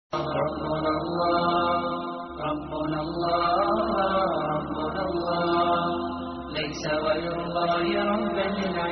ربنا الله ربنا الله ربنا الله ليس غير الله ربا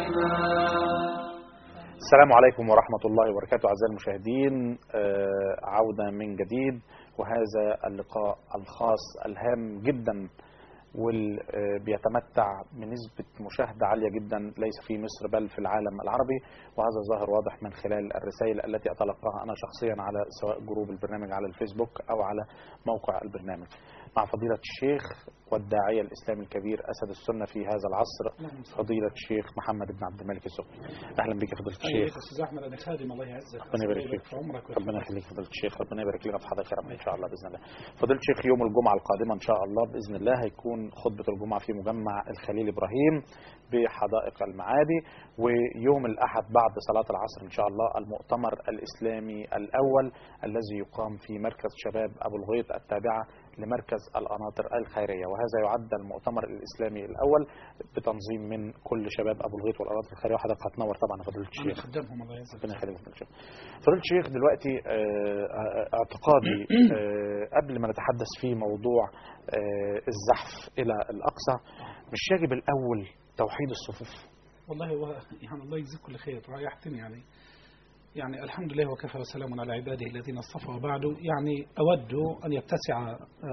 للعباد السلام عليكم ورحمة الله وبركاته أعزائي المشاهدين آه، عودة من جديد وهذا اللقاء الخاص الهام جدا واللي بيتمتع بنسبة مشاهدة عالية جدا ليس في مصر بل في العالم العربي وهذا ظاهر واضح من خلال الرسائل التي أتلقاها أنا شخصيا على سواء جروب البرنامج على الفيسبوك أو على موقع البرنامج مع فضيلة الشيخ والداعية الإسلامي الكبير أسد السنة في هذا العصر فضيلة الشيخ محمد بن عبد الملك الزهري أهلا بك فضيلة طيب الشيخ استاذ احمد انا خادم الله يعزك ربنا يبارك فيك في عمرك ربنا يخليك فضيلة الشيخ ربنا يبارك لنا في حضرتك يا رب ان شاء الله باذن الله فضيلة الشيخ يوم الجمعة القادمة ان شاء الله باذن الله هيكون خطبة الجمعة في مجمع الخليل ابراهيم بحدائق المعادي ويوم الاحد بعد صلاة العصر ان شاء الله المؤتمر الاسلامي الاول الذي يقام في مركز شباب ابو الغيط التابعة لمركز القناطر الخيرية وهذا يعد المؤتمر الاسلامي الاول بتنظيم من كل شباب ابو الغيط والقناطر الخيرية وحضرتك هتنور طبعا يا فضيلة انا الشيخ خدامهم الله يعزك ربنا يخليك فضيلة الشيخ فضيلة الشيخ دلوقتي آه، آه، اعتقادي آه، قبل ما نتحدث في موضوع آه، الزحف الى الاقصى مش يجب الاول توحيد الصفوف والله هو يعني الله يجزيك كل خير ريحتني يعني يعني الحمد لله وكفى وسلام على عباده الذين اصطفى وبعد يعني اود ان يتسع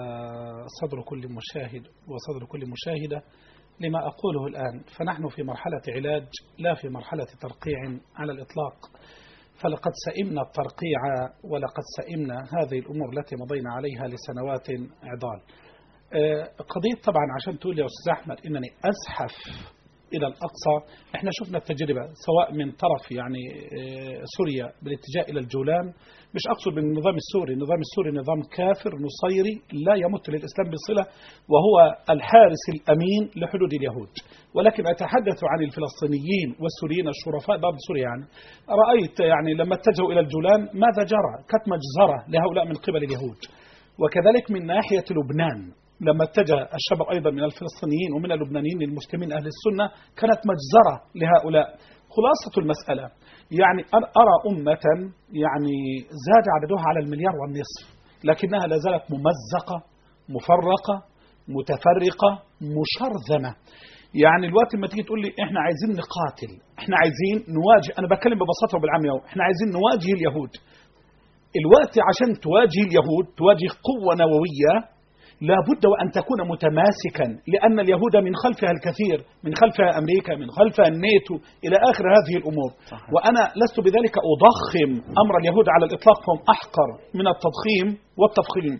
آه، صدر كل مشاهد وصدر كل مشاهده لما اقوله الان فنحن في مرحله علاج لا في مرحله ترقيع على الاطلاق فلقد سئمنا الترقيع ولقد سئمنا هذه الامور التي مضينا عليها لسنوات عضال آه، قضية طبعا عشان تقول يا أستاذ أحمد إنني أزحف إلى الأقصى إحنا شفنا التجربة سواء من طرف يعني آه، سوريا بالاتجاه إلى الجولان مش أقصد بالنظام السوري النظام السوري نظام كافر نصيري لا يمت للإسلام بصلة وهو الحارس الأمين لحدود اليهود ولكن أتحدث عن الفلسطينيين والسوريين الشرفاء ضد سوريا يعني رأيت يعني لما اتجهوا إلى الجولان ماذا جرى كانت مجزرة لهؤلاء من قبل اليهود وكذلك من ناحية لبنان لما اتجه الشباب أيضا من الفلسطينيين ومن اللبنانيين للمسلمين أهل السنة كانت مجزرة لهؤلاء خلاصة المسألة يعني أنا أرى أمة يعني زاد عددها على المليار والنصف لكنها لا زالت ممزقة مفرقة متفرقة مشرذمة يعني الوقت لما تيجي تقول لي احنا عايزين نقاتل احنا عايزين نواجه انا بتكلم ببساطه وبالعاميه أهو. احنا عايزين نواجه اليهود الوقت عشان تواجه اليهود تواجه قوة نووية لابد وأن تكون متماسكا لأن اليهود من خلفها الكثير من خلفها أمريكا من خلفها الناتو إلى آخر هذه الأمور صحيح. وأنا لست بذلك أضخم أمر اليهود على الإطلاق فهم أحقر من التضخيم والتفخيم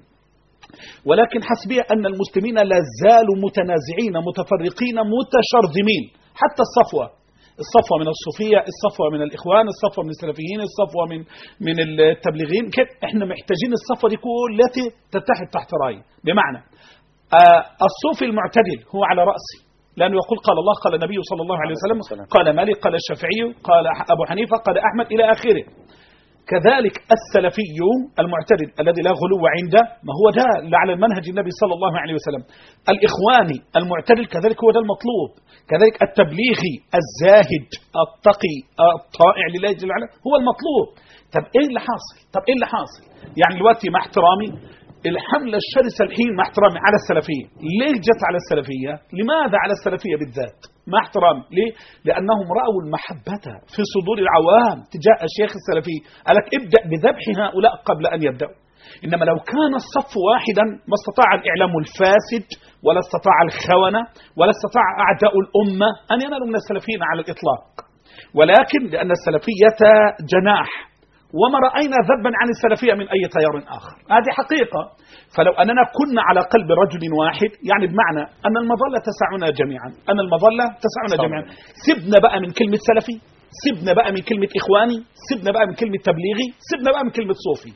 ولكن حسبي أن المسلمين لا زالوا متنازعين متفرقين متشرذمين حتى الصفوة الصفوة من الصوفية الصفوة من الإخوان الصفوة من السلفيين الصفوة من من التبليغين كده احنا محتاجين الصفوة دي كلها تتحد تحت راي بمعنى آه الصوفي المعتدل هو على رأسي لأنه يقول قال الله قال النبي صلى الله عليه وسلم والسلام. قال مالك قال الشافعي قال أبو حنيفة قال أحمد إلى آخره كذلك السلفي المعتدل الذي لا غلو عنده ما هو ده اللي على المنهج النبي صلى الله عليه وسلم الإخواني المعتدل كذلك هو ده المطلوب كذلك التبليغي الزاهد التقي الطائع لله جل وعلا هو المطلوب طب ايه اللي حاصل طب ايه اللي حاصل يعني دلوقتي مع احترامي الحملة الشرسة الحين مع احترامي على السلفية ليه جت على السلفية لماذا على السلفية بالذات مع احترامي ليه لأنهم رأوا المحبة في صدور العوام تجاه الشيخ السلفي قال لك ابدأ بذبح هؤلاء قبل أن يبدأوا إنما لو كان الصف واحدا ما استطاع الإعلام الفاسد ولا استطاع الخونة ولا استطاع أعداء الأمة أن ينالوا من السلفيين على الإطلاق ولكن لأن السلفية جناح وما رأينا ذبا عن السلفية من أي تيار آخر هذه حقيقة فلو أننا كنا على قلب رجل واحد يعني بمعنى أن المظلة تسعنا جميعا أن المظلة تسعنا صحيح. جميعا سيبنا بقى من كلمة سلفي سيبنا بقى من كلمة إخواني سيبنا بقى من كلمة تبليغي سيبنا بقى من كلمة صوفي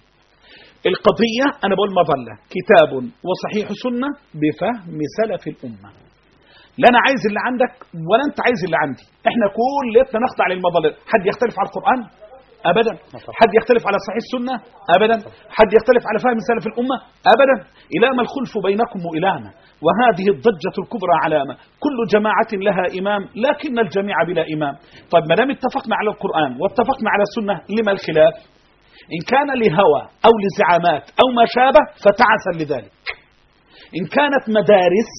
القضية أنا بقول مظلة كتاب وصحيح سنة بفهم سلف الأمة لا أنا عايز اللي عندك ولا أنت عايز اللي عندي إحنا كلنا نخضع للمظلة حد يختلف على القرآن أبدا حد يختلف على صحيح السنة أبدا حد يختلف على فهم سلف الأمة أبدا إلام الخلف بينكم وإلامة وهذه الضجة الكبرى علامة كل جماعة لها إمام لكن الجميع بلا إمام طيب ما دام اتفقنا على القرآن واتفقنا على السنة لما الخلاف إن كان لهوى أو لزعامات أو ما شابه فتعسا لذلك إن كانت مدارس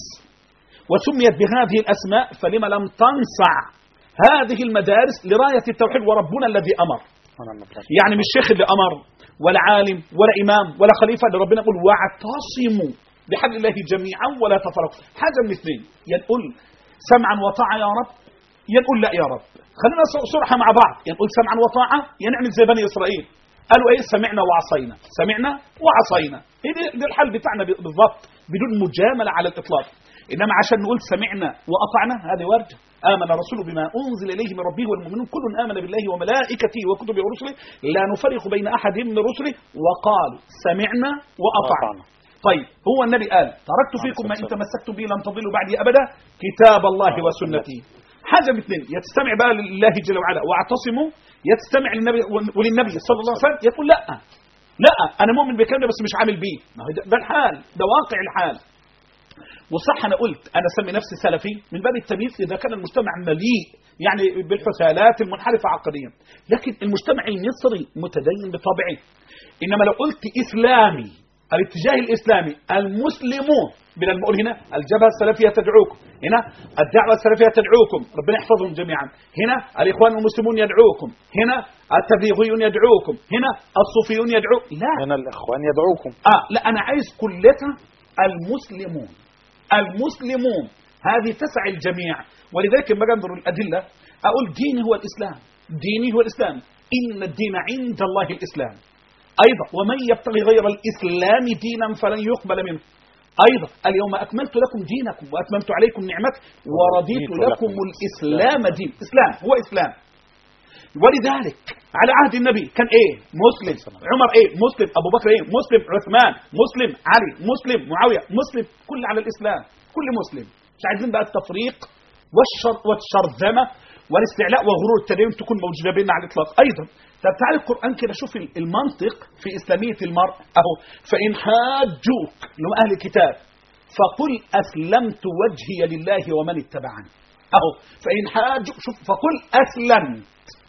وسميت بهذه الأسماء فلما لم تنصع هذه المدارس لراية التوحيد وربنا الذي أمر ونعم بالله. يعني مش الشيخ اللي أمر ولا عالم ولا إمام ولا خليفة اللي ربنا يقول واعتصموا بحبل الله جميعا ولا تفرقوا حاجة من اثنين يقول سمعا وطاعة يا رب يقول لا يا رب خلينا ص- صرحة مع بعض يقول سمعا وطاعة ينعمل زي بني إسرائيل قالوا ايه سمعنا وعصينا سمعنا وعصينا إيه ده, ده الحل بتاعنا بالضبط بدون مجاملة على الإطلاق إنما عشان نقول سمعنا وأطعنا هذه ورد آمن الرسول بما أنزل إليه من ربه والمؤمنون كل آمن بالله وملائكته وكتبه ورسله لا نفرق بين أحد من رسله وقالوا سمعنا وأطعنا وأطعنا. طيب هو النبي قال تركت فيكم ما إن تمسكتم به لن تضلوا بعدي أبدا كتاب الله وسنتي حاجة من اثنين يستمع بقى لله جل وعلا واعتصموا يستمع للنبي وللنبي صلى الله عليه وسلم يقول لا لا أنا مؤمن بكلام ده بس مش عامل بيه ما هو ده ده الحال ده واقع الحال وصح انا قلت انا اسمي نفسي سلفي من باب التمييز اذا كان المجتمع مليء يعني بالحثالات المنحرفه عقديا لكن المجتمع المصري متدين بطبعه انما لو قلت اسلامي الاتجاه الاسلامي المسلمون بدل ما اقول هنا الجبهه السلفيه تدعوكم هنا الدعوه السلفيه تدعوكم ربنا يحفظهم جميعا هنا الاخوان المسلمون يدعوكم هنا التبليغيون يدعوكم هنا الصوفيون يدعو لا هنا الإخوان يدعوكم اه لا انا عايز كلها المسلمون المسلمون هذه تسع الجميع ولذلك لما أجي انظر الادله اقول ديني هو الاسلام ديني هو الاسلام ان الدين عند الله الاسلام ايضا ومن يبتغي غير الاسلام دينا فلن يقبل منه ايضا اليوم اكملت لكم دينكم واتممت عليكم نعمتي ورضيت ورضيت لكم لكم الاسلام دين اسلام هو اسلام ولذلك على عهد النبي كان ايه مسلم عمر ايه مسلم ابو بكر ايه مسلم عثمان مسلم علي مسلم معاويه مسلم كل على الاسلام كل مسلم مش عايزين بقى التفريق والشر والشرذمه والاستعلاء وغرور التدين تكون موجوده بيننا على الاطلاق ايضا طب تعالى القران كده شوف المنطق في اسلاميه المرء اهو فان حاجوك لهم اهل الكتاب فقل اسلمت وجهي لله ومن اتبعني اهو فان حاجوك شوف فقل اسلمت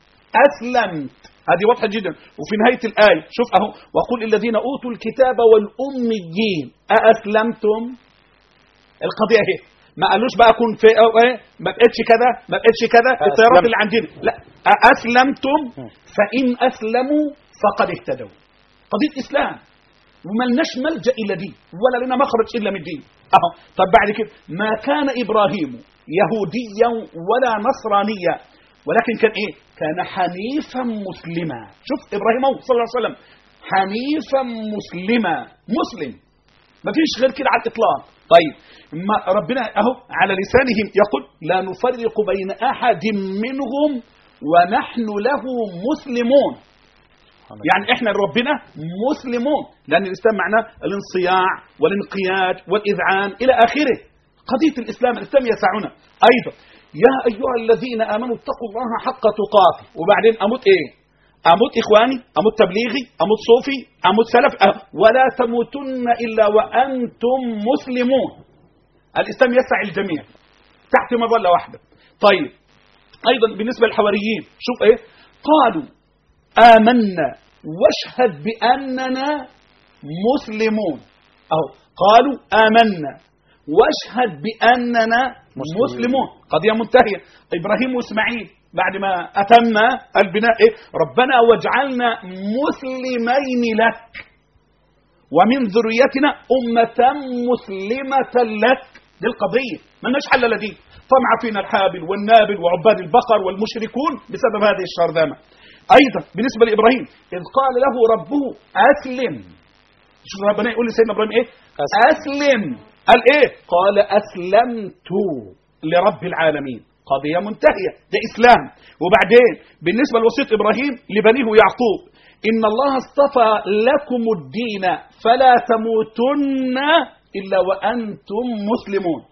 أسلمت هذه واضحة جدا وفي نهاية الآية شوف أهو وقل الذين أوتوا الكتاب والأميين أأسلمتم القضية اهي ما قالوش بقى كن في أو ايه ما بقتش كذا ما بقتش كذا التيارات أسلمت. اللي عندنا لا أأسلمتم فإن أسلموا فقد اهتدوا قضية إسلام وما لناش ملجأ إلا دي ولا لنا مخرج إلا من دين أهو طب بعد كده ما كان إبراهيم يهوديا ولا نصرانيا ولكن كان إيه كان حنيفا مسلما شوف إبراهيم أهو صلى الله عليه وسلم حنيفا مسلما مسلم ما فيش غير كده على الإطلاق طيب ما ربنا أهو على لسانهم يقول لا نفرق بين أحد منهم ونحن له مسلمون يعني احنا ربنا مسلمون لان الاسلام معناه الانصياع والانقياد والاذعان الى اخره قضيه الاسلام الاسلام يسعنا ايضا يا ايها الذين امنوا اتقوا الله حق تقاته وبعدين اموت ايه اموت اخواني اموت تبليغي اموت صوفي اموت سلف أه ولا تموتن الا وانتم مسلمون الاسلام يسع الجميع تحت مظله واحده طيب ايضا بالنسبه للحواريين شوف ايه قالوا آمنا واشهد بأننا مسلمون أو قالوا آمنا واشهد بأننا مسلمون. مسلمون قضية منتهية إبراهيم وإسماعيل بعد ما أتم البناء إيه؟ ربنا واجعلنا مسلمين لك ومن ذريتنا أمة مسلمة لك دي القضية ما لناش حل إلا دي طمع فينا الحابل والنابل وعباد البقر والمشركون بسبب هذه الشرذمة أيضا بالنسبة لإبراهيم إذ قال له ربه أسلم شوف ربنا يقول لسيدنا إبراهيم إيه أسلم. أسلم قال إيه قال أسلمت لرب العالمين قضية منتهية ده إسلام وبعدين بالنسبة لوصية إبراهيم لبنيه يعقوب إن الله اصطفى لكم الدين فلا تموتن إلا وأنتم مسلمون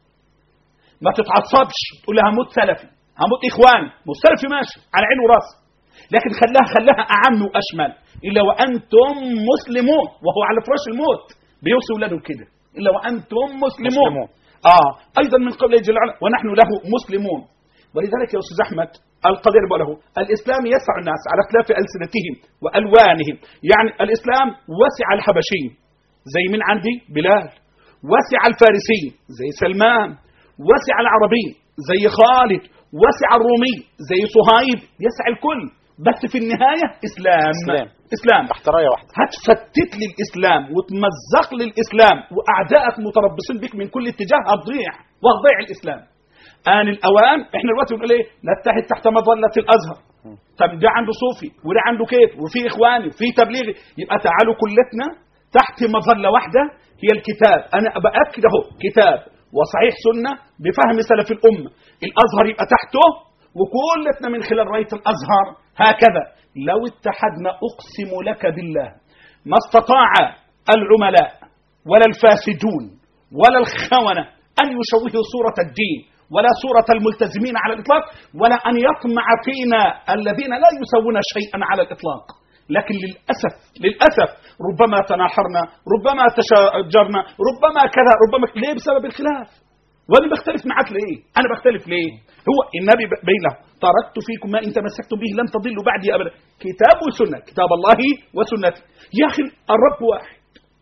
ما تتعصبش تقول لها هموت سلفي هموت إخوان مو سلفي ماشي على عين وراس لكن خلاها خلاها أعم وأشمل إلا وأنتم مسلمون وهو على فراش الموت بيوصي ولاده كده إلا وأنتم مسلمون, مسلمون. آه أيضا من قوله جل وعلا ونحن له مسلمون ولذلك يا أستاذ أحمد القضيه اللي بقوله الاسلام يسع الناس على اختلاف السنتهم والوانهم يعني الاسلام وسع الحبشي زي من عندي بلال وسع الفارسي زي سلمان وسع العربي زي خالد وسع الرومي زي صهيب يسع الكل بس في النهايه اسلام إسلام. اسلام تحت رايه واحده هتفتت لي الاسلام وتمزق لي الاسلام واعدائك متربصين بك من كل اتجاه هتضيع وهتضيع الاسلام ان الاوان احنا دلوقتي بنقول ايه نتحد تحت مظله الازهر طب ده عنده صوفي وده عنده كيف وفي اخواني وفي تبليغي يبقى تعالوا كلتنا تحت مظله واحده هي الكتاب انا باكد اهو كتاب وصحيح سنه بفهم سلف الامه الازهر يبقى تحته وكلتنا من خلال رايه الازهر هكذا لو اتحدنا اقسم لك بالله ما استطاع العملاء ولا الفاسدون ولا الخونه ان يشوهوا صوره الدين ولا صورة الملتزمين على الإطلاق ولا أن يطمع فينا الذين لا يسوون شيئا على الإطلاق لكن للأسف للأسف ربما تناحرنا ربما تشاجرنا ربما كذا ربما ك- ليه بسبب الخلاف وانا بختلف معاك ليه انا بختلف ليه هو النبي ب- بين له تركت فيكم ما ان تمسكتم به لن تضلوا بعدي ابدا كتاب وسنه كتاب الله وسنتي يا اخي الرب واحد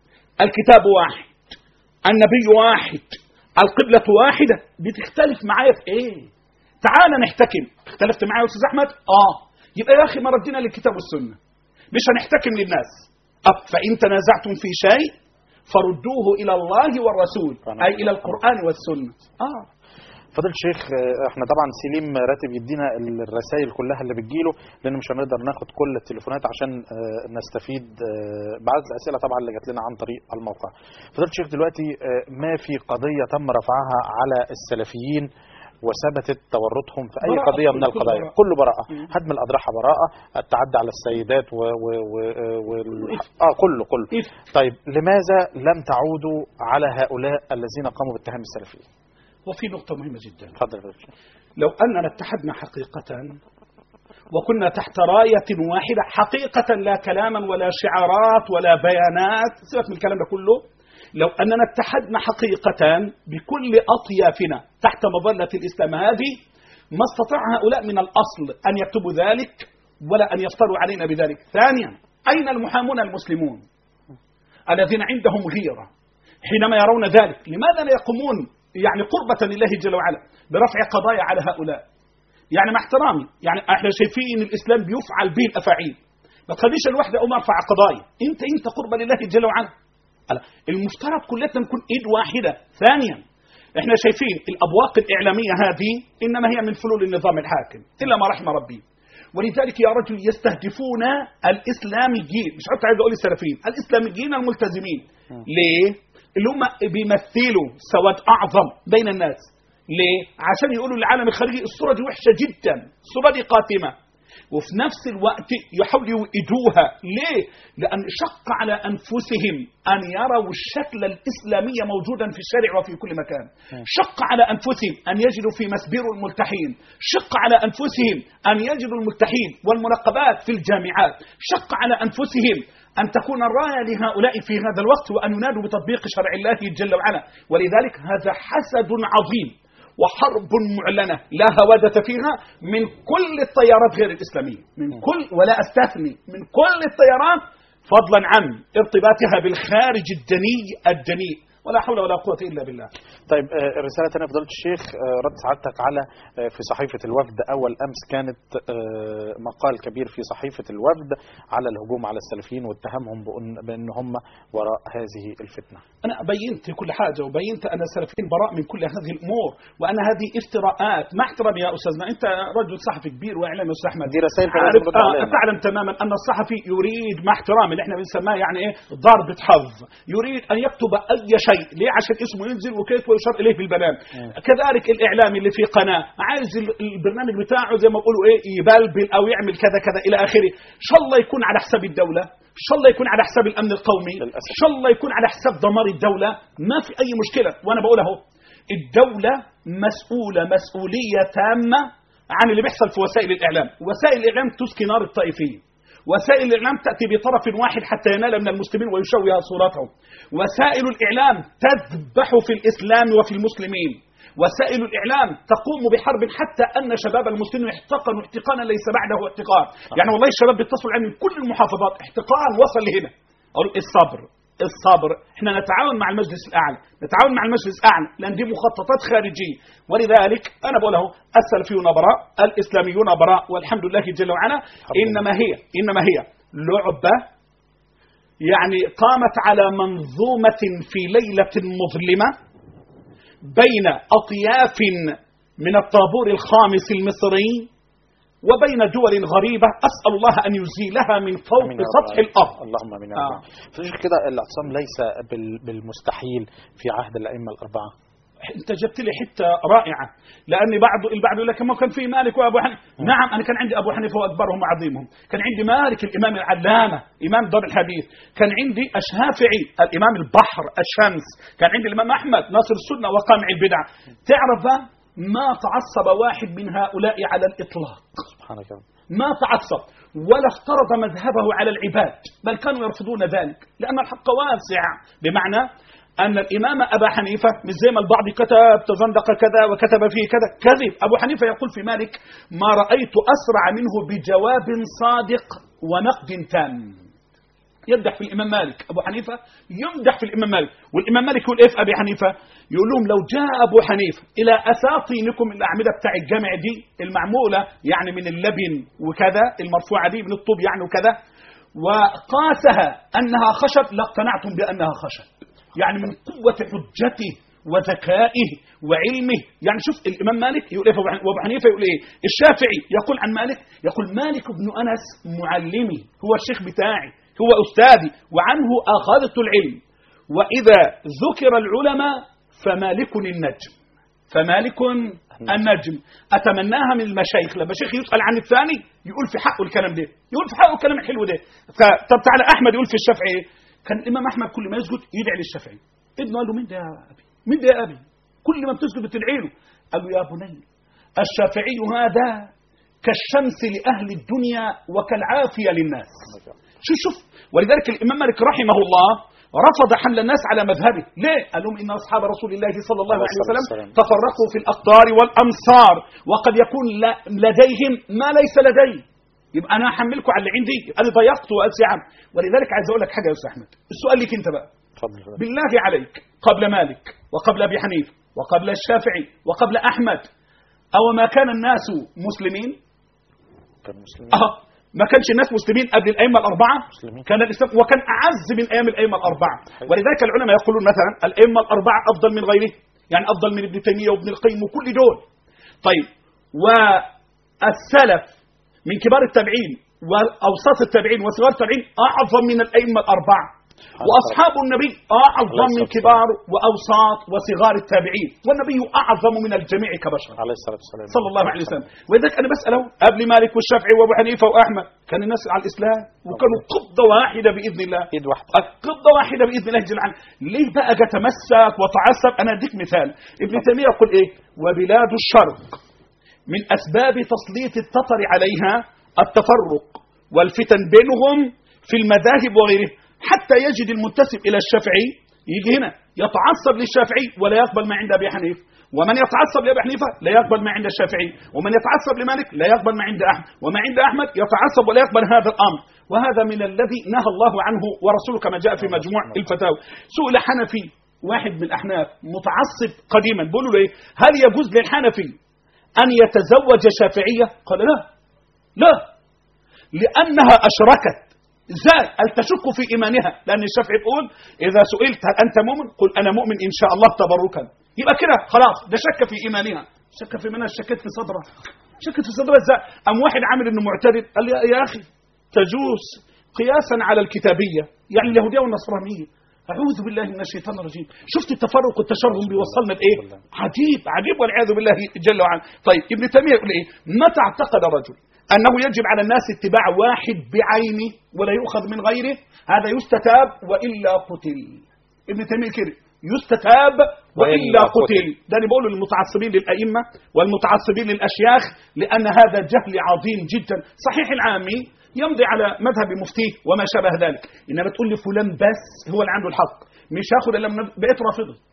الكتاب واحد النبي واحد القبلة واحدة بتختلف معايا في ايه تعال نحتكم اختلفت معايا يا استاذ احمد اه يبقى يا اخي ما ردنا للكتاب والسنة مش هنحتكم للناس أب فإن تنازعتم في شيء فردوه إلى الله والرسول أي إلى القرآن والسنة آه فضل الشيخ آه، احنا طبعا سليم راتب يدينا الرسائل كلها اللي بتجيله لان مش هنقدر ناخد كل التليفونات عشان آه، نستفيد آه، بعض الاسئله طبعا اللي جات لنا عن طريق الموقع فضل الشيخ دلوقتي آه، ما في قضيه تم رفعها على السلفيين وثبتت تورطهم في اي براءة، قضيه من كل- كل القضايا براءة. كله براءه مم. هدم الاضرحه براءه التعدي على السيدات و, و, و, وال... اه كله كله إيه؟ طيب لماذا لم تعودوا على هؤلاء الذين قاموا باتهام السلفيين وفي نقطة مهمة جدا اتفضل يا فضل الشيخ. لو أننا اتحدنا حقيقة وكنا تحت راية واحدة حقيقة لا كلاما ولا شعارات ولا بيانات سيبك من الكلام ده كله لو أننا اتحدنا حقيقة بكل أطيافنا تحت مظلة الإسلام هذه ما استطاع هؤلاء من الأصل أن يكتبوا ذلك ولا أن يفتروا علينا بذلك ثانيا أين المحامون المسلمون الذين عندهم غيرة حينما يرون ذلك لماذا لا يقومون يعني قربة لله جل وعلا برفع قضايا على هؤلاء يعني مع احترامي يعني احنا شايفين الاسلام بيفعل به الافاعيل ما تخليش الواحده اقوم ارفع قضايا انت انت قربة لله جل وعلا ألا، المفترض كلنا نكون ايد واحده ثانيا احنا شايفين الابواق الاعلاميه هذه انما هي من فلول النظام الحاكم الا ما رحم ربي ولذلك يا رجل يستهدفون الاسلاميين مش حتى عايز اقول السلفيين الاسلاميين الملتزمين ليه اللي هم بيمثلوا سواد اعظم بين الناس ليه عشان يقولوا للعالم الخارجي الصوره دي وحشه جدا الصوره دي قاتمه وفي نفس الوقت يحاولوا يوئدوها ليه لان شق على انفسهم ان يروا الشكل الاسلامي موجودا في الشارع وفي كل مكان شق على انفسهم ان يجدوا في مسبير الملتحين شق على انفسهم ان يجدوا الملتحين والمنقبات في الجامعات شق على انفسهم أن تكون الراية لهؤلاء في هذا الوقت وأن ينادوا بتطبيق شرع الله جل وعلا ولذلك هذا حسد عظيم وحرب معلنة لا هوادة فيها من كل التيارات غير الإسلامية من كل ولا أستثني من كل التيارات فضلا عن ارتباطها بالخارج الدني الدنيء ولا حول ولا قوة إلا بالله طيب آه، الرسالة الثانية فضيلة الشيخ آه، رد سعادتك على آه، في صحيفة الوفد أول أمس كانت آه، مقال كبير في صحيفة الوفد على الهجوم على السلفيين واتهامهم بأن, بأن هم وراء هذه الفتنة أنا بينت كل حاجة وبينت أن السلفيين براء من كل هذه الأمور وأن هذه افتراءات مع احترامي يا أستاذنا أنت رجل صحفي كبير وإعلامي يا أستاذ أحمد دي رسائل عارف فلازم نرد آه عليها. تعلم تماما أن الصحفي يريد مع احترامي اللي احنا بنسماه يعني إيه ضربة حظ يريد أن يكتب أي شيء ليه عشان اسمه ينزل وكيف ويشار إليه في البرنامج كذلك الإعلامي اللي في قناة عايز ال- البرنامج بتاعه زي ما بيقولوا إيه يبلبل أو يعمل كذا كذا إلى آخره إن شاء الله يكون على حساب الدولة إن شاء الله يكون على حساب الأمن القومي للأسف. إن شاء الله يكون على حساب دمار الدولة ما في أي مشكلة وأنا بقول أهو الدولة مسؤولة مسؤولية تامة عن اللي بيحصل في وسائل الإعلام وسائل الإعلام تسكي نار الطائفية وسائل الإعلام تأتي بطرف واحد حتى ينال من المسلمين ويشوه صورتهم وسائل الإعلام تذبح في الإسلام وفي المسلمين وسائل الإعلام تقوم بحرب حتى أن شباب المسلمين احتقنوا احتقانا ليس بعده احتقان يعني والله الشباب بيتصلوا عني من كل المحافظات احتقان وصل لهنا أقول الصبر الصبر احنا نتعاون مع المجلس الاعلى نتعاون مع المجلس الاعلى لان دي مخططات خارجيه ولذلك انا بقول له السلفيون براء الاسلاميون براء والحمد لله جل وعلا انما هي انما هي لعبه يعني قامت على منظومه في ليله مظلمه بين اطياف من الطابور الخامس المصري وبين دول غريبة أسأل الله أن يزيلها من فوق آمين يا رب سطح العالمين. الأرض اللهم امين يا آه. رب فشوف كده الاعتصام ليس بال- بالمستحيل في عهد الائمه الاربعه انت جبت لي حته رائعه لاني بعض البعض يقول لك ما كان في مالك وابو حنيفه نعم انا كان عندي ابو حنيفه واكبرهم وعظيمهم كان عندي مالك الامام العلامه امام دار الحديث كان عندي الشافعي الامام البحر الشمس كان عندي الامام احمد ناصر السنه وقامع البدع تعرف بقى ما تعصب واحد من هؤلاء على الاطلاق سبحانك يا رب ما تعصب ولا افترض مذهبه على العباد بل كانوا يرفضون ذلك لأن الحق واسع بمعنى أن الإمام أبا حنيفة مش زي ما البعض كتب تزندق كذا وكتب فيه كذا كذب أبو حنيفة يقول في مالك ما رأيت أسرع منه بجواب صادق ونقد تام يمدح في الإمام مالك أبو حنيفة يمدح في الإمام مالك والإمام مالك يقول إيه في أبي حنيفة يقول لهم لو جاء أبو حنيفة إلى أساطينكم الأعمدة بتاع الجامع دي المعمولة يعني من اللبن وكذا المرفوعة دي من الطوب يعني وكذا وقاسها أنها خشب لاقتنعتم بأنها خشب يعني من قوة حجته وذكائه وعلمه يعني شوف الإمام مالك يقول إيه وأبو حنيفة يقول إيه الشافعي يقول عن مالك يقول مالك بن أنس معلمي هو الشيخ بتاعي هو أستاذي وعنه أخذت العلم وإذا ذكر العلماء فمالك النجم فمالك النجم أتمناها من المشايخ لما شيخ يسأل عن الثاني يقول في حقه الكلام ده يقول في حقه الكلام الحلو ده ف- طب تعالى أحمد يقول في الشافعي إيه؟ كان الإمام أحمد كل ما يسجد يدعي للشافعي ابنه قال له مين ده يا أبي مين ده يا أبي كل ما بتسجد بتدعي له قال له يا بني الشافعي هذا كالشمس لأهل الدنيا وكالعافية للناس شوف شوف ولذلك الإمام مالك رحمه الله رفض حمل الناس على مذهبه ليه؟ قال لهم إن أصحاب رسول الله صلى الله عليه عليه الصلاة وسلم والسلام. تفرقوا في الأقطار والأمصار وقد يكون ل- لديهم ما ليس لدي يبقى أنا أحملكم على اللي عندي أنا ضيقت وأسعم ولذلك عايز أقول لك حاجة يا أستاذ أحمد السؤال لك أنت بقى اتفضل حضرتك. بالله عليك قبل مالك وقبل أبي حنيفة وقبل الشافعي وقبل أحمد أو ما كان الناس مسلمين كان مسلمين أه ما كانش الناس مسلمين قبل الأئمة الأربعة مسلمين. كان الإسلام وكان أعز من أيام الأئمة الأربعة حقيقي. ولذلك العلماء يقولون مثلا الأئمة الأربعة أفضل من غيره يعني أفضل من ابن تيمية وابن القيم وكل دول طيب والسلف من كبار التابعين وأوساط التابعين وصغار التابعين أعظم من الأئمة الأربعة وأصحاب النبي أعظم من كبار وأوساط وصغار التابعين والنبي أعظم من الجميع كبشر عليه الصلاه والسلام صلى الله عليه وسلم ولذلك انا بساله قبل مالك والشافعي وابو حنيفه واحمد كان الناس على الاسلام وكانوا قبضه واحده باذن الله ايد واحده قبضه واحده باذن الله جل وعلا ليه بقى تمسك وتعصب انا اديك مثال ابن تيميه يقول ايه وبلاد الشرق من اسباب تسليط التتر عليها التفرق والفتن بينهم في المذاهب وغيره حتى يجد المنتسب الى الشافعي يجي هنا يتعصب للشافعي ولا يقبل ما عند ابي حنيفه ومن يتعصب لابي حنيفه لا يقبل ما عند الشافعي ومن يتعصب لمالك لا يقبل ما عند احمد وما عند احمد يتعصب ولا يقبل هذا الامر وهذا من الذي نهى الله عنه ورسوله كما جاء في مجموع الفتاوى سئل حنفي واحد من الاحناف متعصب قديما بيقولوا له ايه هل يجوز للحنفي ان يتزوج شافعيه قال لا لا لانها اشركت ازاي هل تشك في ايمانها لان الشافعي يقول اذا سئلت هل انت مؤمن قل انا مؤمن ان شاء الله تبركا يبقى كده خلاص ده شك في ايمانها شك في ايمانها شكت في صدرها شكت في صدرها ازاي ام واحد عامل انه معتدل قال لي يا اخي تجوز قياسا على الكتابيه يعني اليهوديه والنصرانيه أعوذ بالله من الشيطان الرجيم شفت التفرق والتشرذم بيوصلنا لإيه عجيب عجيب والعياذ بالله جل وعلا طيب ابن تيمية يقول إيه متى اعتقد رجل أنه يجب على الناس اتباع واحد بعينه ولا يؤخذ من غيره هذا يستتاب وإلا قتل ابن تيمية كده يستتاب وإلا وإلا قتل ده أنا بقوله للمتعصبين للأئمة والمتعصبين للأشياخ لأن هذا جهل عظيم جدا صحيح العامي يمضي على مذهب مفتيه وما شابه ذلك إنما تقول لي فلان بس هو اللي عنده الحق مش هاخد إلا من بقيت رافضي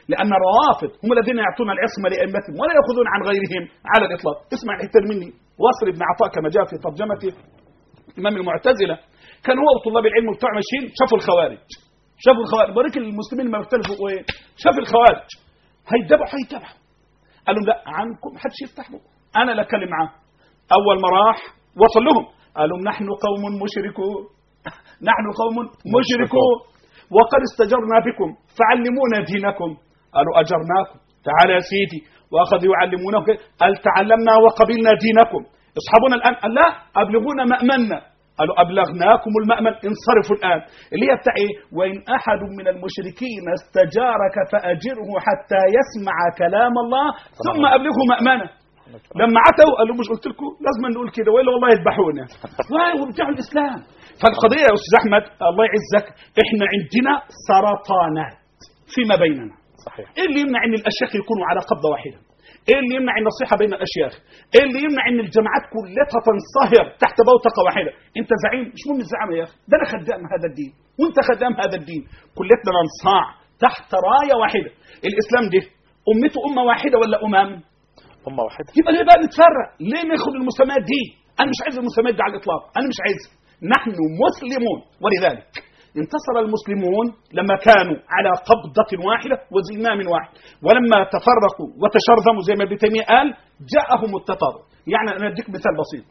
لان الروافض هم الذين يعطون العصمه لائمتهم ولا ياخذون عن غيرهم على الاطلاق اسمع الحته مني واصل ابن عطاء كما جاء في ترجمته امام المعتزله كان هو وطلاب العلم بتوع ماشيين شافوا الخوارج شافوا الخوارج بوريك المسلمين ما بيختلفوا ايه شاف الخوارج هيدبحوا هيدبحوا قال لهم لا عنكم ما حدش يفتح بقه انا لا اتكلم معاه اول ما راح وصل لهم قال لهم نحن قوم مشركون نحن قوم مشركون وقد استجرنا بكم فعلمونا دينكم قالوا اجرناكم تعال يا سيدي واخذوا يعلمونه كده. قال تعلمنا وقبلنا دينكم اصحابنا الان قال لا ابلغونا مامنا قالوا ابلغناكم المامن انصرفوا الان اللي هي بتاع ايه وان احد من المشركين استجارك فاجره حتى يسمع كلام الله ثم ابلغه مامنه لما عتوا قالوا مش قلت لكم لازم نقول كده والا والله يذبحونا واو بتاع الاسلام فالقضيه يا استاذ احمد الله يعزك احنا عندنا سرطانات فيما بيننا صحيح ايه اللي يمنع ان الاشياخ يكونوا على قبضه واحده ايه اللي يمنع النصيحه بين الاشياخ ايه اللي يمنع ان الجماعات كلها تنصهر تحت بوتقه واحده انت زعيم مش مهم الزعامه يا اخي ده انا خدام هذا الدين وانت خدام هذا الدين كلتنا ننصاع تحت رايه واحده الاسلام ده امته امه واحده ولا امم أمة واحدة يبقى ليه بقى نتفرق ليه ناخد المسميات دي انا مش عايز المسميات دي على الاطلاق انا مش عايزها نحن مسلمون ولذلك انتصر المسلمون لما كانوا على قبضة واحدة وزمام واحد ولما تفرقوا وتشرذموا زي ما ابن تيمية قال جاءهم التتار يعني أنا أديك مثال بسيط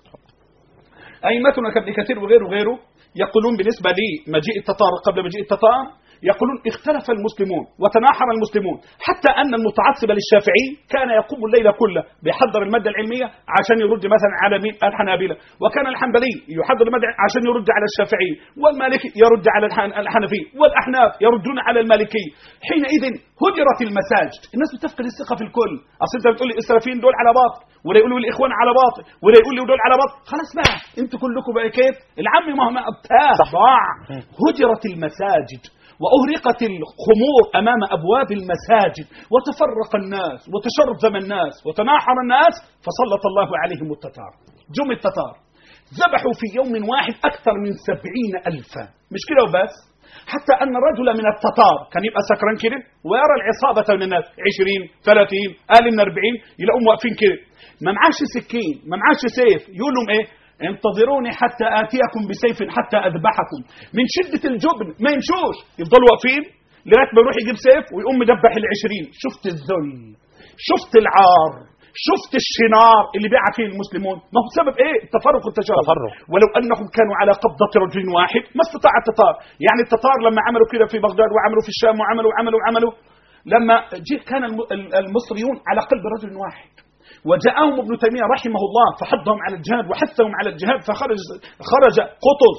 أئمتنا كابن كثير وغيره وغيره يقولون بالنسبة لمجيء التتار قبل مجيء التتار يقولون اختلف المسلمون وتناحر المسلمون حتى أن المتعصب للشافعي كان يقوم الليل كله بيحضر المادة العلمية عشان يرد مثلا على مين الحنابلة وكان الحنبلي يحضر المادة عشان يرد على الشافعي والمالكي يرد على الحن- الحنفي والأحناف يردون على المالكي حينئذ هجرت المساجد الناس بتفقد الثقة في الكل أصل أنت بتقول لي السلفيين دول على باطل ولا يقولوا لي الإخوان على باطل ولا يقول لي دول على باطل خلاص بقى أنتوا كلكم بقى كيف العم ما هو ما أبتاه ضاع هجرت المساجد وأهرقت الخمور أمام أبواب المساجد وتفرق الناس وتشرذم الناس وتناحر الناس فسلط الله عليهم التتار جم التتار ذبحوا في يوم واحد أكثر من سبعين ألفا مش كده وبس حتى أن رجل من التتار كان يبقى سكران كده ويرى العصابة من الناس 20 30 أقل من 40 يلاقوهم واقفين كده ما معاش سكين ما معاش سيف يقول لهم إيه انتظروني حتى آتيكم بسيف حتى أذبحكم من شدة الجبن ما يمشوش يفضلوا واقفين لغاية ما يروح يجيب سيف ويقوم مدبح العشرين شفت الذل شفت العار شفت الشنار اللي بيع فيه المسلمون ما هو سبب ايه التفرق والتشارك تفرق. ولو انهم كانوا على قبضه رجل واحد ما استطاع التتار يعني التتار لما عملوا كده في بغداد وعملوا في الشام وعملوا وعملوا وعملوا لما جه كان الم- ال- المصريون على قلب رجل واحد وجاءهم ابن تيميه رحمه الله فحضهم على الجهاد وحثهم على الجهاد فخرج خرج قطز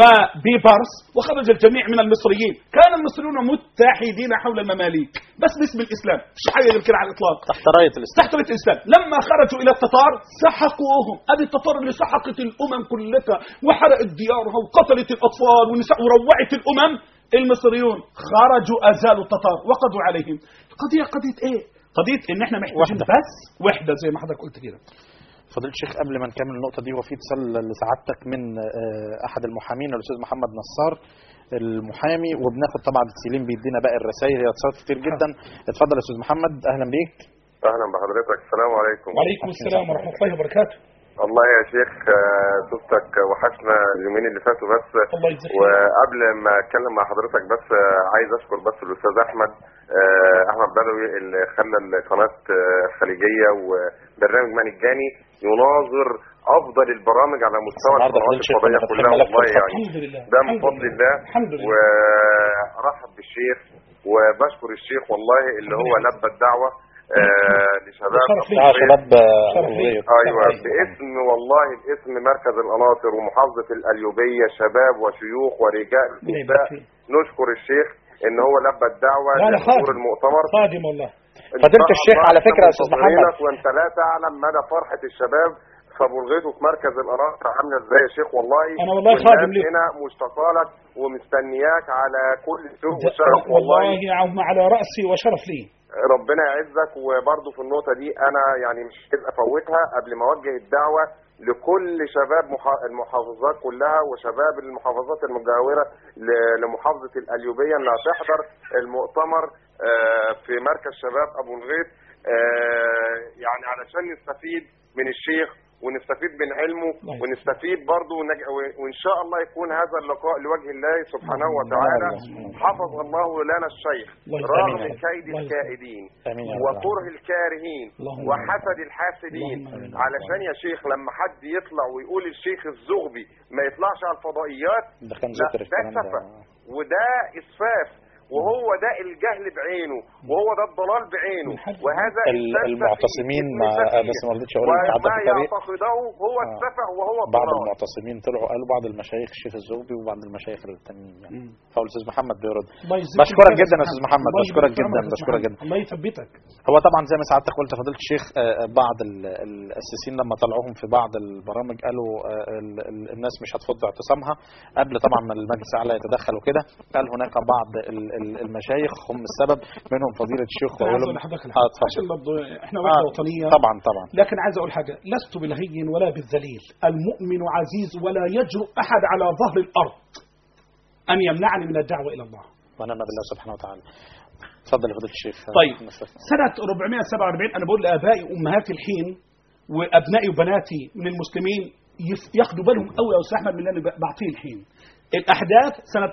وبيبرس وخرج الجميع من المصريين كان المصريون متحدين حول المماليك بس باسم الاسلام مش حاجه غير كده على الاطلاق تحت راية الإسلام تحت بيت الاسلام لما خرجوا الى التتار سحقوهم ادي التتار اللي سحقت الامم كلها وحرقت ديارها وقتلت الاطفال والنساء وروعت الامم المصريون خرجوا ازالوا التتار وقضوا عليهم القضيه قضيه ايه قضيه ان احنا محتاجين وحدة. بس وحده زي ما حضرتك قلت كده فضيلة الشيخ قبل ما نكمل النقطة دي وفي اتصال لسعادتك من آه، أحد المحامين الأستاذ محمد نصار المحامي وبناخد طبعا سيلين بيدينا باقي الرسائل هي اتصالات كتير جدا اتفضل يا أستاذ محمد أهلا بيك اهلا بحضرتك السلام عليكم وعليكم السلام ورحمه الله وبركاته والله يا شيخ آه، شفتك وحشنا اليومين اللي فاتوا بس الله يجزاك خير. وقبل ما اتكلم مع حضرتك بس آه، عايز اشكر بس الاستاذ احمد آه، احمد بدوي اللي خلى القناه آه، الخليجيه وبرنامج مجاني يناظر افضل البرامج على مستوى النهارده القنوات فضيلة الشيخ الفضائيه لما كلها فتحنا ملف والله الفتح. يعني الحمد لله ده من الحمد فضل لله. الله الحمد لله ورحب بالشيخ وبشكر الشيخ والله اللي هو لبى الدعوه آه لشباب شرف لي. آه، شباب آه، شرف لي. غير. ايوه باسم والله باسم مركز القناطر ومحافظه القليوبيه شباب وشيوخ ورجال الله يبارك ونساء فيك. نشكر الشيخ ان هو لبى الدعوه لا، لا، لحضور خادم. المؤتمر خادم والله إن فضيلة شاء الشيخ الله على فكرة يا إحنا أستاذ محمد. منتظرينك وانت لا تعلم مدى فرحه الشباب في ابو الغيط وفي مركز القناه عامله ازاي يا شيخ والله أنا والله والناس خادم ليك. هنا مشتاقه لك ومستنياك على كل سوء ده- وشرف والله والله يا عم على راسي وشرف لي ربنا يعزك وبرضه في النقطة دي أنا يعني مش عايز أفوتها قبل ما أوجه الدعوة لكل شباب مح- المحافظات كلها وشباب المحافظات المجاورة ل- لمحافظة القليوبية إنها تحضر المؤتمر آه، في مركز شباب أبو الغيط آه، يعني علشان نستفيد من الشيخ ونستفيد من علمه الله يسلمك. ونستفيد برضه ونج- وإن شاء الله يكون هذا اللقاء لوجه الله سبحانه وتعالى حفظ الله لنا الشيخ الله يسلمك. رغم آمين. كيد الله يسلمك. الكائدين آمين يا رب وكره الكارهين اللهم وحسد الحاسدين اللهم آمين. علشان يا شيخ لما حد يطلع ويقول الشيخ الزغبي ما يطلعش على الفضائيات ده كان لا ذكر ده الكلام ده سفه وده اسفاف وهو ده الجهل بعينه وهو ده الضلال بعينه من حد- وهذا ال- إنسان المعتصمين سفيه، ما ابن سفيه. بس ما رضيتش اقول انت عدى وما في الطريق يعتقده هو آه. السفه وهو بعض الضلال المعتصمين طلعوا قالوا بعض المشايخ الشيخ الزغبي وبعض المشايخ التانيين يعني مم. فالاستاذ محمد بيرد الله يجزيك بشكرك خير جدا يا سبحان استاذ محمد الله بشكرك يجزيك جدا خير بشكرك سبحان جدا الله يثبتك هو طبعا زي ما سعادتك قلت يا فضيله الشيخ آه، بعض ال- المؤسسين لما طلعوهم في بعض البرامج قالوا آه، ال- ال- الناس مش هتفض اعتصامها قبل طبعا ما المجلس الاعلى يتدخل وكده قال هناك بعض ال- ال- المشايخ هم السبب منهم فضيله الشيخ انا عايز وأولهم- اقول لحضرتك اه الحاجة. عشان اتفضل برضه احنا وحده آه، وطنيه طبعا طبعا لكن عايز اقول حاجه لست بالهين ولا بالذليل المؤمن عزيز ولا يجرؤ احد على ظهر الارض ان يمنعني من الدعوه الى الله ونعم بالله سبحانه وتعالى اتفضل يا فضيله الشيخ طيب. نستفيد. سنة 447 أنا بقول لآبائي وأمهاتي الحين وأبنائي وبناتي من المسلمين يف- ياخدوا بالهم قوي يا أستاذ أحمد من اللي أنا ب- بعطيه الحين الأحداث سنة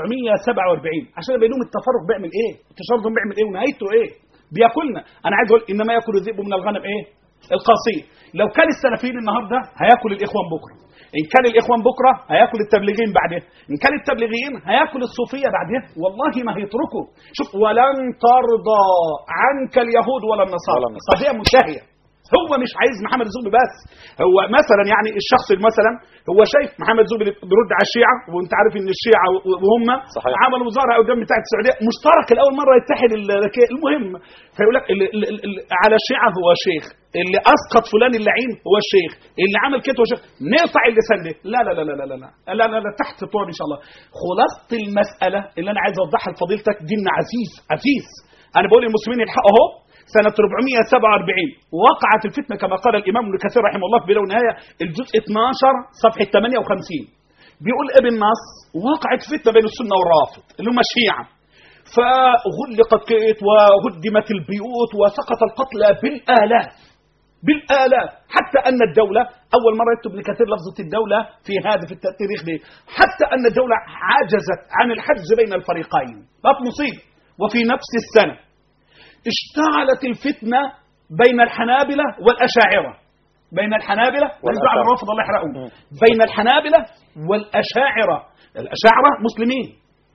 447 عشان أبين لهم التفرق بيعمل إيه التشرذم بيعمل إيه ونهايته إيه بياكلنا أنا عايز أقول إنما ياكل الذئب من الغنم إيه القاصية لو كان السلفيين النهارده هياكل الإخوان بكرة إن كان الإخوان بكرة هياكل التبليغيين بعدين إن كان التبليغيين هياكل الصوفية بعدين والله ما هيتركوا شوف ولن ترضى عنك اليهود ولا النصارى ولا النصارى. قضية منتهية هو مش عايز محمد الزغبي بس هو مثلا يعني الشخص اللي مثلا هو شايف محمد الزغبي بيرد على الشيعة وانت عارف ان الشيعة وهم صحيح. عملوا وزارة قدام بتاعت السعودية مشترك الأول مرة يتحد ال- المهم فيقول لك ال- ال- ال- على الشيعة هو شيخ اللي اسقط فلان اللعين هو الشيخ اللي عمل كده هو الشيخ نقطع اللسان ده لا لا لا لا لا لا لا لا, لا, لا تحت طور ان شاء الله خلاصه المساله اللي انا عايز اوضحها لفضيلتك ديننا عزيز عزيز انا بقول للمسلمين الحق اهو سنة 447 وقعت الفتنة كما قال الإمام ابن كثير رحمه الله في بداية ونهاية الجزء 12 صفحة 58 بيقول ابن النص وقعت فتنة بين السنة والرافض اللي هم الشيعة فغلقت كيت وهدمت البيوت وسقط القتلى بالآلاف بالآلاف حتى أن الدولة أول مرة يكتب ابن كثير لفظة الدولة في هذا في التاريخ دي حتى أن الدولة عجزت عن الحجز بين الفريقين لا مصيبة وفي نفس السنة اشتعلت الفتنة بين الحنابلة والأشاعرة بين الحنابلة ونزع والأشاعرة. الرافض الله يحرقهم بين الحنابلة والأشاعرة الأشاعرة مسلمين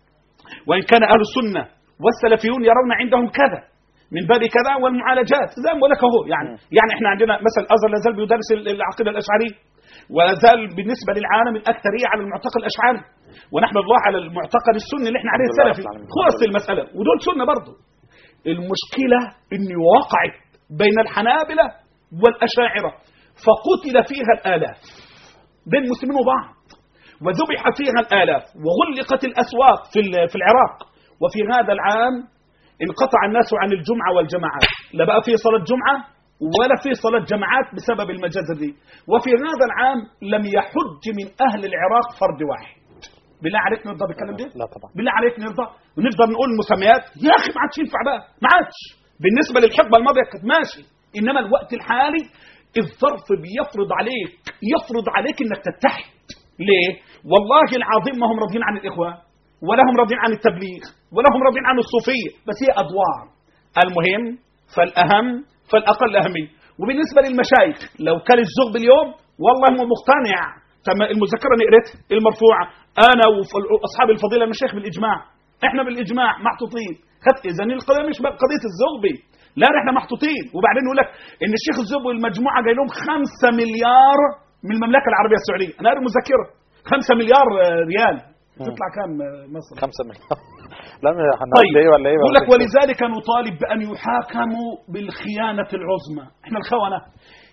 وإن كان أهل السنة والسلفيون يرون عندهم كذا من باب كذا والمعالجات زي ما بقول لك اهو يعني يعني احنا عندنا مثلا الازهر لا زال بيدرس ال- العقيده الاشعريه ولا زال بالنسبه للعالم الاكثريه على المعتقد الاشعري ونحمد الله على المعتقد السني اللي احنا عليه الحمد لله السلفي رب العالمين. خلص المساله ودول سنه برضه المشكله ان وقعت بين الحنابله والاشاعره فقتل فيها الالاف بين المسلمين وبعض وذبح فيها الآلاف وغلقت الأسواق في ال- في العراق وفي هذا العام انقطع الناس عن الجمعة والجماعات لا بقى في صلاة جمعة ولا في صلاة جماعات بسبب المجازر دي وفي هذا العام لم يحج من أهل العراق فرد واحد بالله عليك نرضى بالكلام ده لا طبعا بالله عليك نرضى ونفضل نقول مسميات يا اخي ما عادش ينفع بقى ما عادش بالنسبه للحقبه الماضيه كانت ماشي انما الوقت الحالي الظرف بيفرض عليك يفرض عليك انك تتحد ليه والله العظيم ما هم راضيين عن الاخوان ولا هم راضيين عن التبليغ ولا هم راضيين عن الصوفيه بس هي ادوار المهم فالاهم فالاقل اهميه وبالنسبه للمشايخ لو كان الزغب اليوم والله هو مقتنع تم المذكره اللي قريتها المرفوعه انا واصحاب الفضيله المشايخ بالاجماع احنا بالاجماع محطوطين خدت اذا القضيه مش بقى قضيه الزغبي لا احنا محطوطين وبعدين يقول لك ان الشيخ الزغبي والمجموعه جاي لهم 5 مليار من المملكه العربيه السعوديه انا قاري مذكره 5 مليار آه، ريال تطلع كام آه، مصر خمسة مليون لا هنقول طيب ايه ولا ايه يقول ولا لك إيه؟ ولذلك نطالب بأن يحاكموا بالخيانة العظمى احنا الخونة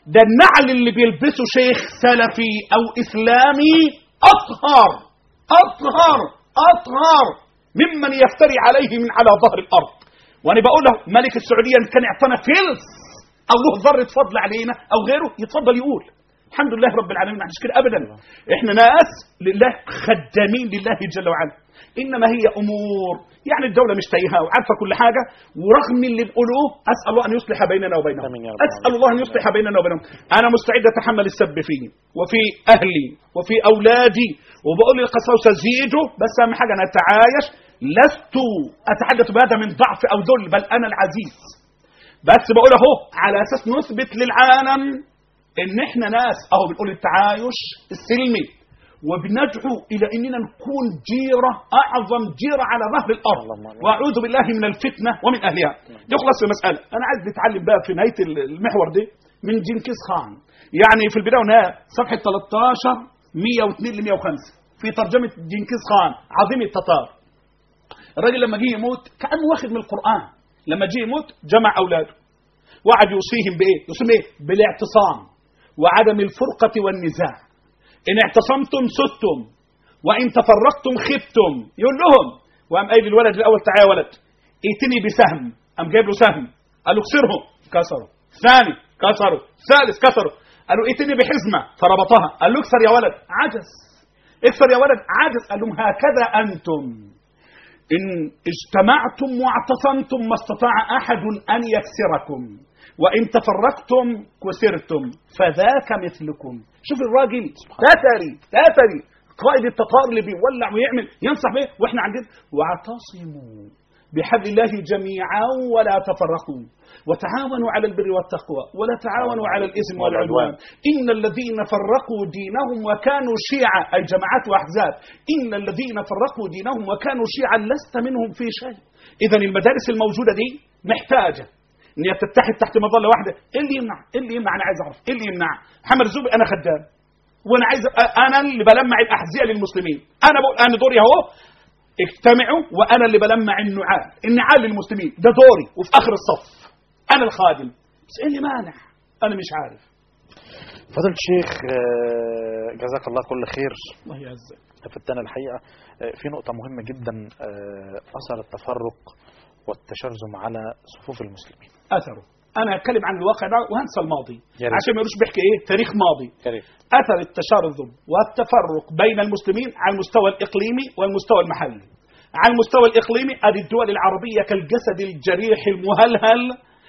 ده النعل اللي بيلبسه شيخ سلفي او اسلامي اطهر اطهر اطهر ممن يفتري عليه من على ظهر الارض وانا بقول له ملك السعوديه إن كان اعطانا فلس او له ذره فضل علينا او غيره يتفضل يقول الحمد لله رب العالمين ما عنديش كده ابدا احنا ناس لله خدامين لله جل وعلا انما هي امور يعني الدوله مش تايهه وعارفه كل حاجه ورغم اللي بيقولوه اسال الله ان يصلح بيننا وبينهم آمين يا رب اسال الله ان يصلح بيننا وبينهم انا مستعد اتحمل السب فيه وفي اهلي وفي اولادي وبقول للقساوسه زيدوا بس اهم حاجه انا اتعايش لست اتحدث بهذا من ضعف او ذل بل انا العزيز بس بقول اهو على اساس نثبت للعالم ان احنا ناس اهو بنقول التعايش السلمي وبندعو الى اننا نكون جيره اعظم جيره على ظهر الارض اللهم آمين. واعوذ بالله من الفتنه ومن اهلها يخلص في مساله انا عايز نتعلم بقى في نهايه المحور ده من جنكيز خان يعني في البدايه والنهايه صفحه 13 102 ل 105 في ترجمه جنكيز خان عظيم التتار الراجل لما جه يموت كانه واخد من القران لما جه يموت جمع اولاده وقعد يوصيهم بايه؟ يوصيهم ايه؟ بالاعتصام وعدم الفرقه والنزاع ان اعتصمتم ستم وان تفرقتم خبتم يقول لهم وقام قايل للولد الاول تعالى يا ولد ائتني بسهم قام جايب له سهم قال له اكسره كسره ثاني كسره ثالث كسره قال له ائتني بحزمه فربطها قال له اكسر يا ولد عجز اكسر يا ولد عجز قال لهم هكذا انتم إن اجتمعتم واعتصمتم ما استطاع أحد أن يكسركم وإن تفرقتم كسرتم فذاك مثلكم شوف الراجل تاتري تاتري قائد التتار اللي بيولع ويعمل ينصح به واحنا عندنا واعتصموا بحبل الله جميعا ولا تفرقوا وتعاونوا على البر والتقوى ولا تعاونوا على الاثم والعدوان ان الذين فرقوا دينهم وكانوا شيعا اي جماعات واحزاب ان الذين فرقوا دينهم وكانوا شيعا لست منهم في شيء اذا المدارس الموجوده دي محتاجه ان هي تتحد تحت مظله واحده ايه اللي يمنع ايه اللي يمنع انا عايز اعرف ايه اللي يمنع محمد الزوبي انا خدام وانا عايز أ- انا اللي بلمع الاحذيه للمسلمين انا بقول انا دوري اهو اجتمعوا وانا اللي بلمع النعال النعال للمسلمين ده دوري وفي اخر الصف انا الخادم بس ايه اللي مانع انا مش عارف فضيلة الشيخ آه، جزاك الله كل خير الله يعزك فتنا الحقيقة آه، في نقطة مهمة جدا آه، أثر التفرق والتشرذم على صفوف المسلمين اثره انا هتكلم عن الواقع ده وهنسى الماضي يا ريت. عشان ما يقولوش بيحكي ايه تاريخ ماضي كريم اثر التشرذم والتفرق بين المسلمين على المستوى الاقليمي والمستوى المحلي على المستوى الاقليمي ادي الدول العربيه كالجسد الجريح المهلهل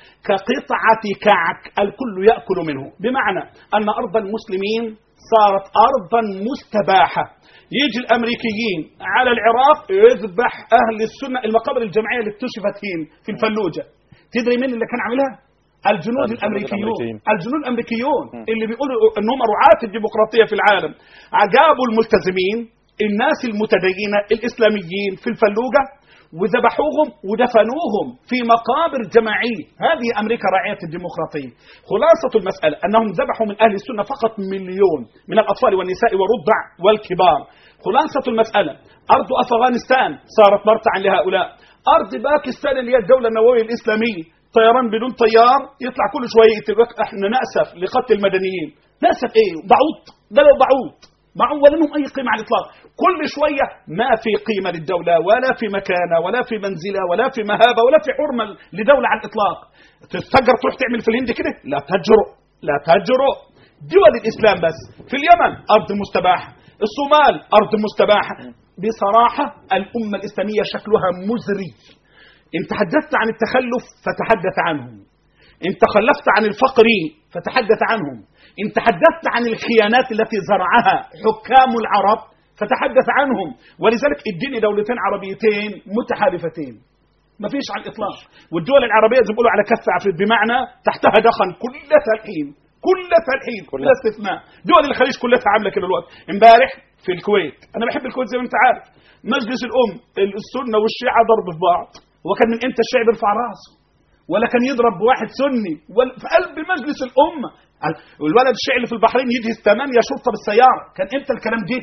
كقطعه كعك الكل ياكل منه بمعنى ان ارض المسلمين صارت ارضا مستباحه يجي الامريكيين على العراق يذبح اهل السنه المقابر الجماعيه اللي اكتشفت هين في الفلوجه تدري مين اللي كان عاملها الجنود الجنود الامريكيون الأمريكيين. الجنود الامريكيون اللي بيقولوا انهم رعاة الديمقراطيه في العالم جابوا الملتزمين الناس المتدينه الاسلاميين في الفلوجه وذبحوهم ودفنوهم في مقابر جماعيه هذه امريكا راعيه الديمقراطيه خلاصه المساله انهم ذبحوا من اهل السنه فقط مليون من الاطفال والنساء والرضع والكبار خلاصه المساله ارض افغانستان صارت مرتعا لهؤلاء ارض باكستان اللي هي الدوله النوويه الاسلاميه طيران بدون طيار يطلع كل شويه يكتب لك احنا ناسف لقتل المدنيين ناسف ايه بعوض ده لو بعوض معهم ولا لهم اي قيمه على الاطلاق كل شويه ما في قيمه للدوله ولا في مكانه ولا في منزله ولا في مهابه ولا في حرمه لدوله على الاطلاق تستجر تروح تعمل في الهند كده لا تجرؤ لا تجرؤ دول الاسلام بس في اليمن ارض مستباحه الصومال ارض مستباحه بصراحه الامه الاسلاميه شكلها مزري ان تحدثت عن التخلف فتحدث عنهم ان تخلفت عن الفقر فتحدث عنهم ان تحدثت عن الخيانات التي زرعها حكام العرب فتحدث عنهم ولذلك اديني دولتين عربيتين متحالفتين ما فيش على الاطلاق والدول العربيه زي ما بيقولوا على كف عفريت بمعنى تحتها دخن كلها الحين كلها الحين بلا استثناء دول الخليج كلها عامله كده الوقت امبارح في الكويت انا بحب الكويت زي ما انت عارف مجلس الام السنه والشيعه ضرب في بعض وكان من امتى الشعب يرفع راسه ولا كان يضرب بواحد سني ولا في قلب مجلس الامه الولد الشيعي اللي في البحرين يجهز ثمانية شرطه بالسياره كان امتى الكلام ده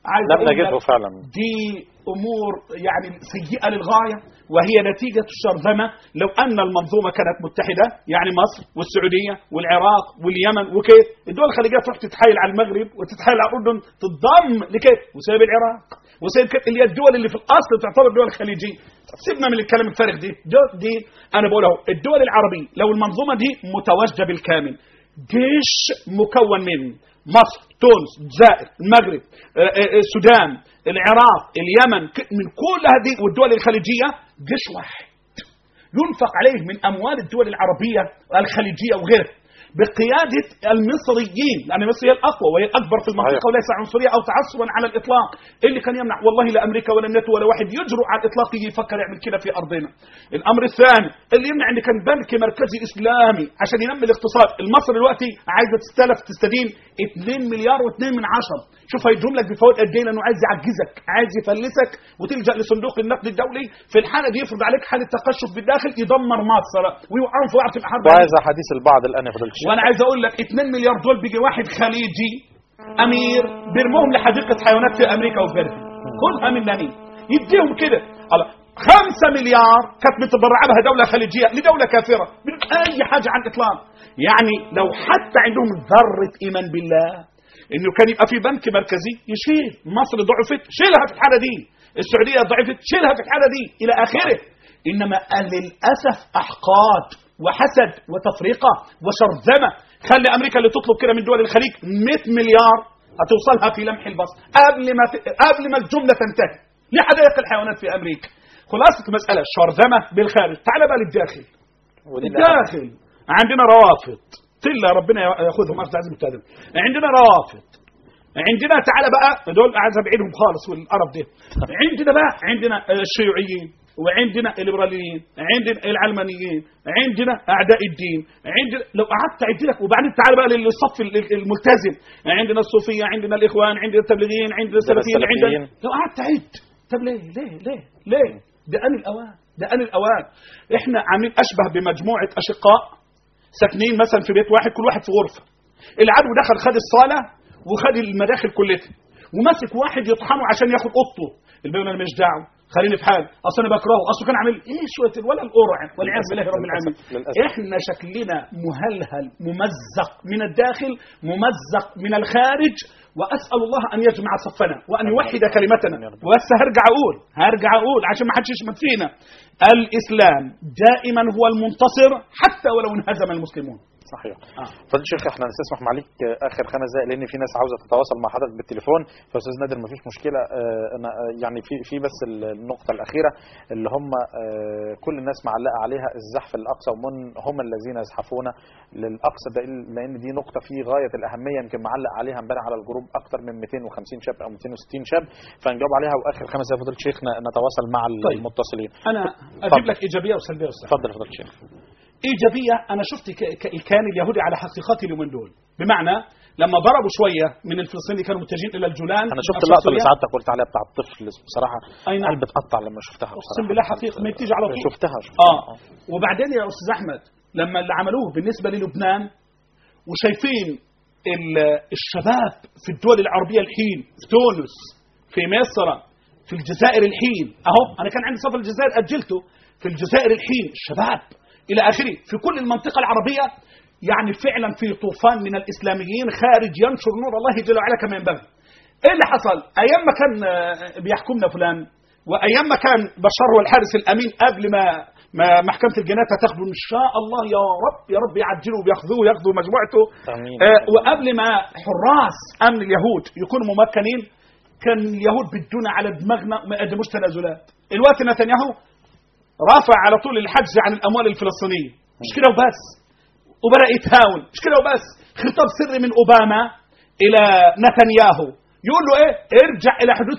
عايز لم أقول لك نجده فعلا دي امور يعني سيئه للغايه وهي نتيجه الشرذمه لو ان المنظومه كانت متحده يعني مصر والسعوديه والعراق واليمن وكيف الدول الخليجيه تروح تتحايل على المغرب وتتحايل على الاردن تتضم لكيف وسايب العراق وسايب كيف اللي هي الدول اللي في الاصل تعتبر دول خليجيه سيبنا من الكلام الفارغ دي دي, دي انا بقول اهو الدول العربيه لو المنظومه دي متواجده بالكامل جيش مكون من مصر تونس الجزائر المغرب آه، آه، السودان العراق اليمن ك- من كل هذه والدول الخليجيه جيش واحد ينفق عليه من اموال الدول العربيه الخليجيه وغيرها بقياده المصريين لان مصر هي الاقوى وهي الاكبر في المنطقه صحيح. وليس عنصريه او تعصبا على الاطلاق اللي كان يمنع والله لا امريكا ولا الناتو ولا واحد يجرؤ على الاطلاق يجي يفكر يعمل كده في ارضنا الامر الثاني اللي يمنع ان كان بنك مركزي اسلامي عشان ينمي الاقتصاد المصري دلوقتي عايزه تستلف تستدين 2 مليار و2 من عشرة شوف هيجوم لك بفوائد قد ايه لانه عايز يعجزك عايز يفلسك وتلجا لصندوق النقد الدولي في الحاله دي يفرض عليك حاله تقشف بالداخل يدمر مصر ويوقعهم في وقت الحرب وهذا حديث البعض الان يا فضيله الشيخ وانا عايز اقول لك 2 مليار دول بيجي واحد خليجي امير بيرموهم لحديقه حيوانات في امريكا وغيرها خدها منني يديهم كده الله 5 مليار كانت بتتبرع لها دوله خليجيه لدوله كافره من اي حاجه على الاطلاق يعني لو حتى عندهم ذره ايمان بالله انه كان يبقى في بنك مركزي يشيل مصر ضعفت شيلها في الحاله دي السعوديه ضعفت شيلها في الحاله دي الى اخره انما للاسف احقاد وحسد وتفرقه وشرذمه خلي امريكا اللي تطلب كده من دول الخليج 100 مليار هتوصلها في لمح البصر قبل ما ت... قبل ما الجمله تنتهي لحدائق الحيوانات في امريكا خلاصه المساله شرذمه بالخارج تعال بقى للداخل ودي اللي الداخل عندنا روافض طلة ربنا ياخذهم اخذ عزيز مبتدئ عندنا روافض عندنا تعالى بقى دول عايز ابعدهم خالص والقرف ده عندنا بقى عندنا الشيوعيين وعندنا الليبراليين عندنا العلمانيين عندنا اعداء الدين عندنا لو قعدت اعد لك وبعدين تعالى بقى للصف ال- الملتزم عندنا الصوفيه عندنا الاخوان عندنا التبليغيين عندنا السلفيين عندنا السلفيين. لو قعدت تعد طب ليه ليه ليه ليه ده ان الاوان ده ان الاوان احنا عاملين اشبه بمجموعه اشقاء ساكنين مثلا في بيت واحد كل واحد في غرفه العدو دخل خد الصاله وخد المداخل كلها وماسك واحد يطحنه عشان ياخد اوضته البيت انا مش دعوه خليني في حالي اصل انا بكرهه اصله كان عامل ايه شويه ولا القرع والعياذ بالله رب العالمين للأسف. احنا شكلنا مهلهل ممزق من الداخل ممزق من الخارج واسال الله ان يجمع صفنا وان يوحد كلمتنا بس هرجع اقول هرجع اقول عشان ما حدش يشمت فينا الاسلام دائما هو المنتصر حتى ولو انهزم المسلمون صحيح آه. فضل الشيخ احنا نستسمح معليك آه، اخر خمس دقائق لان في ناس عاوزه تتواصل مع حضرتك بالتليفون فاستاذ نادر مفيش مشكله آه، انا آه، يعني في في بس ال- النقطه الاخيره اللي هم آه، كل الناس معلقه عليها الزحف الاقصى ومن هم الذين يزحفون للاقصى ده لان دي نقطه في غايه الاهميه يمكن معلق عليها امبارح على الجروب اكثر من 250 شاب او 260 شاب فنجاوب عليها واخر خمس دقائق فضل الشيخ ن- نتواصل مع طيب. المتصلين انا اجيب اتفضل. لك ايجابيه وسلبيه وسلبيه اتفضل يا فضل الشيخ ايجابيه انا شفت ك- ك- الكيان اليهودي على حقيقته اليومين دول بمعنى لما ضربوا شويه من الفلسطينيين اللي كانوا متجهين الى الجولان انا شفت في اللقطه اللي سوريا. سعادتك قلت عليها بتاع الطفل بصراحه أي نعم. قلبي اتقطع لما شفتها اقسم بصراحه بالله حقيقه ما بتيجي على طول شفتها شفتها اه وبعدين يا استاذ احمد لما اللي عملوه بالنسبه للبنان وشايفين ال- الشباب في الدول العربيه الحين في تونس في مصر في الجزائر الحين اهو انا كان عندي سفر الجزائر اجلته في الجزائر الحين الشباب الى اخره في كل المنطقه العربيه يعني فعلا في طوفان من الاسلاميين خارج ينشر نور الله جل وعلا كما ينبغي ايه اللي حصل ايام ما كان آه، بيحكمنا فلان وايام ما كان بشار هو الحارس الامين قبل ما ما محكمه الجنايه تاخده ان شاء الله يا رب يا رب يعجلوا وياخذوه وياخذوا مجموعته آمين. آه وقبل ما حراس امن اليهود يكونوا ممكنين كان اليهود بدونا على دماغنا ما يقدموش تنازلات الوقت نتنياهو رافع على طول الحجز عن الاموال الفلسطينيه مش كده وبس وبدا يتهاون مش كده وبس خطاب سري من اوباما الى نتنياهو يقول له ايه ارجع الى حدود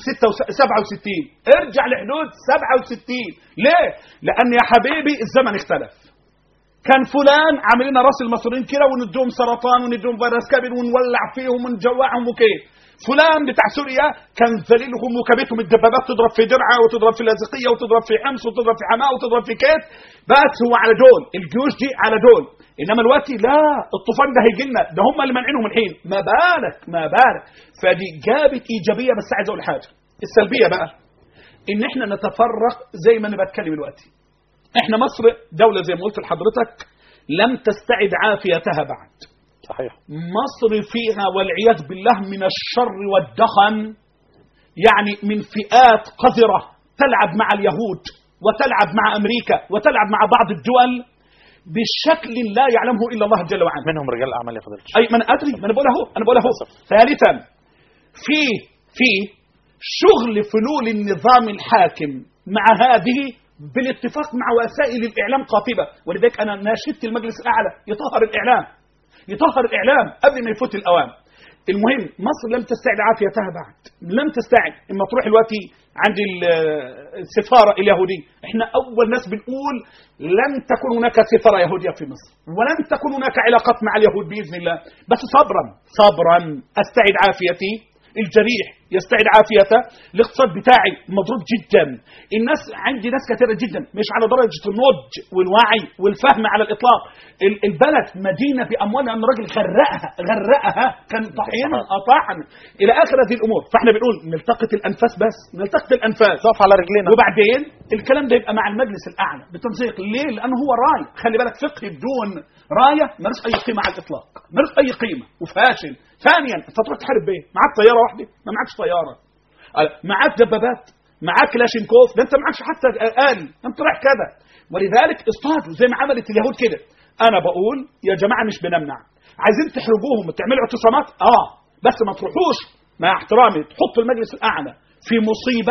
67 ارجع لحدود 67 ليه لان يا حبيبي الزمن اختلف كان فلان عامل لنا راس المصريين كده وندوهم سرطان وندوهم فيروس كبد ونولع فيهم ونجوعهم وكيف فلان بتاع سوريا كان ذليلهم وكبتهم الدبابات تضرب في درعا وتضرب في اللاذقيه وتضرب في حمص وتضرب في حماه وتضرب في كيت بس هو على دول الجيوش دي على دول انما الوقت لا الطوفان ده هيجي لنا ده هم اللي مانعينهم الحين ما بالك ما بالك فدي جابت ايجابيه بس عايز اقول حاجه السلبيه بقى ان احنا نتفرق زي ما انا بتكلم دلوقتي احنا مصر دوله زي ما قلت لحضرتك لم تستعد عافيتها بعد صحيح مصر فيها والعياذ بالله من الشر والدخن يعني من فئات قذرة تلعب مع اليهود وتلعب مع أمريكا وتلعب مع بعض الدول بشكل لا يعلمه إلا الله جل وعلا منهم رجال اعمال يا فضيله الشيخ أي ما أنا أدري ما أنا بقول أهو أنا بقول أهو ثالثا في في شغل فلول النظام الحاكم مع هذه بالاتفاق مع وسائل الإعلام قاطبة ولذلك أنا ناشدت المجلس الأعلى يطهر الإعلام يطهر الإعلام قبل ما يفوت الأوان المهم مصر لم تستعد عافيتها بعد لم تستعد اما تروح دلوقتي عند ال- السفاره اليهوديه احنا اول ناس بنقول لن تكون هناك سفاره يهوديه في مصر ولن تكون هناك علاقات مع اليهود باذن الله بس صبرا صبرا استعد عافيتي الجريح يستعد عافيته الاقتصاد بتاعي مضروب جدا الناس عندي ناس كثيره جدا مش على درجه النضج والوعي والفهم على الاطلاق ال- البلد مدينه باموالها ان الراجل غرقها غرقها كان طحينا قطعنا الى اخر هذه الامور فاحنا بنقول نلتقط الانفاس بس نلتقط الانفاس نقف على رجلينا وبعدين الكلام ده يبقى مع المجلس الاعلى بالتنسيق ليه؟ لانه هو راي خلي بالك فقه بدون رايه ملوش اي قيمه على الاطلاق ملوش اي قيمه وفاشل ثانيا انت تروح تحارب بايه؟ معاك طياره واحده ما معكش طياره أه، معاك دبابات معاك كلاشينكوف ده انت معكش حتى آلي انت رايح كذا ولذلك اصطادوا زي ما عملت اليهود كده انا بقول يا جماعه مش بنمنع عايزين تحرجوهم وتعملوا اعتصامات اه بس ما تروحوش مع احترامي تحطوا المجلس الاعلى في مصيبه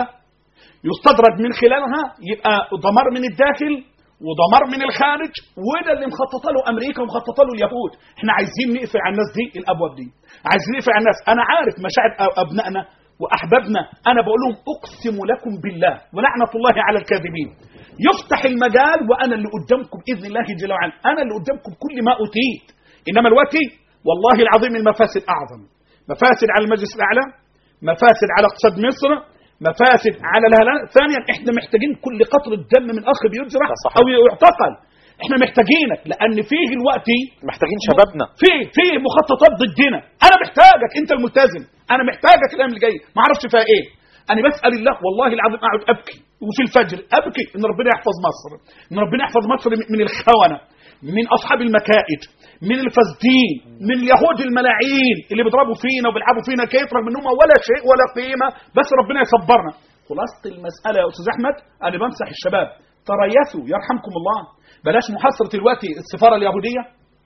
يستدرج من خلالها يبقى دمار من الداخل ودمار من الخارج وده اللي مخططه له امريكا ومخططه له اليهود احنا عايزين نقفل على الناس دي الابواب دي عايزين نقفل على الناس انا عارف مشاعر أ- ابنائنا واحبابنا انا بقول لهم اقسم لكم بالله ولعنه الله على الكاذبين يفتح المجال وانا اللي قدامكم باذن الله جل وعلا انا اللي قدامكم كل ما اوتيت انما الوقت والله العظيم المفاسد اعظم مفاسد على المجلس الاعلى مفاسد على اقتصاد مصر مفاسد على الهلال ثانيا احنا محتاجين كل قطره دم من اخ بيجرح ده صحيح. او يعتقل احنا محتاجينك لان فيه الوقت محتاجين شبابنا في في مخططات ضدنا انا محتاجك انت الملتزم انا محتاجك الايام اللي جايه ما اعرفش فيها ايه انا بسال الله والله العظيم اقعد ابكي وفي الفجر ابكي ان ربنا يحفظ مصر ان ربنا يحفظ مصر من- من الخونه من اصحاب المكائد من الفاسدين من اليهود الملاعين اللي بيضربوا فينا وبيلعبوا فينا كيف رغم انهم ولا شيء ولا قيمه بس ربنا يصبرنا خلاصه المساله يا استاذ احمد انا بنصح الشباب تريثوا يرحمكم الله بلاش محاصره دلوقتي السفاره اليهوديه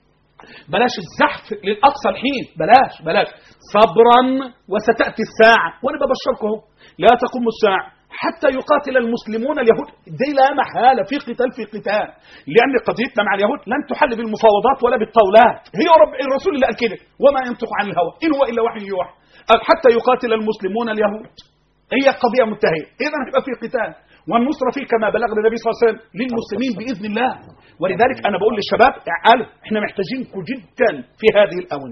بلاش الزحف للاقصى الحين بلاش بلاش صبرا وستاتي الساعه وانا ببشركم اهو لا تقوم الساعه حتى يقاتل المسلمون اليهود دي لا محاله في قتال في قتال لان قضيتنا مع اليهود لن تحل بالمفاوضات ولا بالطاولات هي رب الرسول اللي قال كده وما ينطق عن الهوى ان هو الا وحي يوحى قال حتى يقاتل المسلمون اليهود هي قضيه منتهيه اذا هيبقى في قتال والنصرة فيه كما بلغنا النبي صلى الله عليه وسلم للمسلمين بإذن الله ولذلك أنا بقول للشباب اعقلوا احنا محتاجينكم جدا في هذه الآونة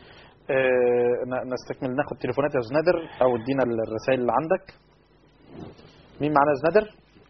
آه، ن- نستكمل ناخد تليفونات يا استاذ نادر او ادينا الرسائل اللي عندك مين معانا يا استاذ نادر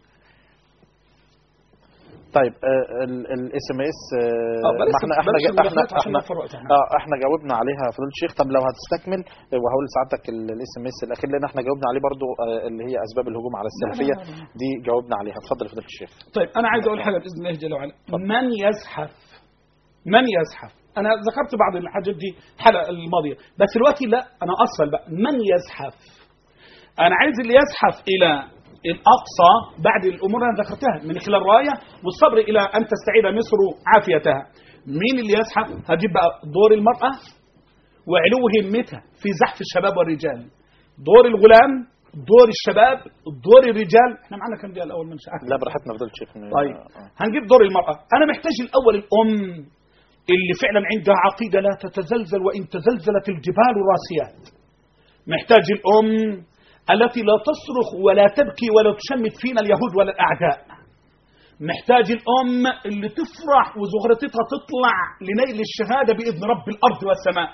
طيب الاس ام اس آه، بلاش- احنا احنا بلاش جا- احنا المداخلات عشان احنا نوفر وقت احنا. اه احنا جاوبنا عليها يا فضيله الشيخ طب لو هتستكمل آه، وهقول لسعادتك الاس ام اس الاخير لان احنا جاوبنا عليه برضو آه، اللي هي اسباب الهجوم على السلفيه دي جاوبنا عليها اتفضل يا فضيله الشيخ طيب أنا عايز أقول حاجة بإذن الله جل وعلا من يزحف من يزحف أنا ذكرت بعض الحاجات دي الحلقة الماضية بس دلوقتي لا أنا أصل بقى من يزحف أنا عايز اللي يزحف إلى الأقصى بعد الأمور اللي أنا ذكرتها من خلال الراية والصبر إلى أن تستعيد مصر عافيتها مين اللي يزحف هجيب بقى دور المرأة وعلو همتها في زحف الشباب والرجال دور الغلام دور الشباب دور الرجال احنا معانا كم دقيقه الاول من شاء لا براحتنا يا فضيله الشيخ طيب آه. هنجيب دور المرأة أنا محتاج الأول الأم اللي فعلا عندها عقيدة لا تتزلزل وإن تزلزلت الجبال راسيات محتاج الأم التي لا تصرخ ولا تبكي ولا تشمت فينا اليهود ولا الأعداء محتاج الأم اللي تفرح وزغرتها تطلع لنيل الشهادة بإذن رب الأرض والسماء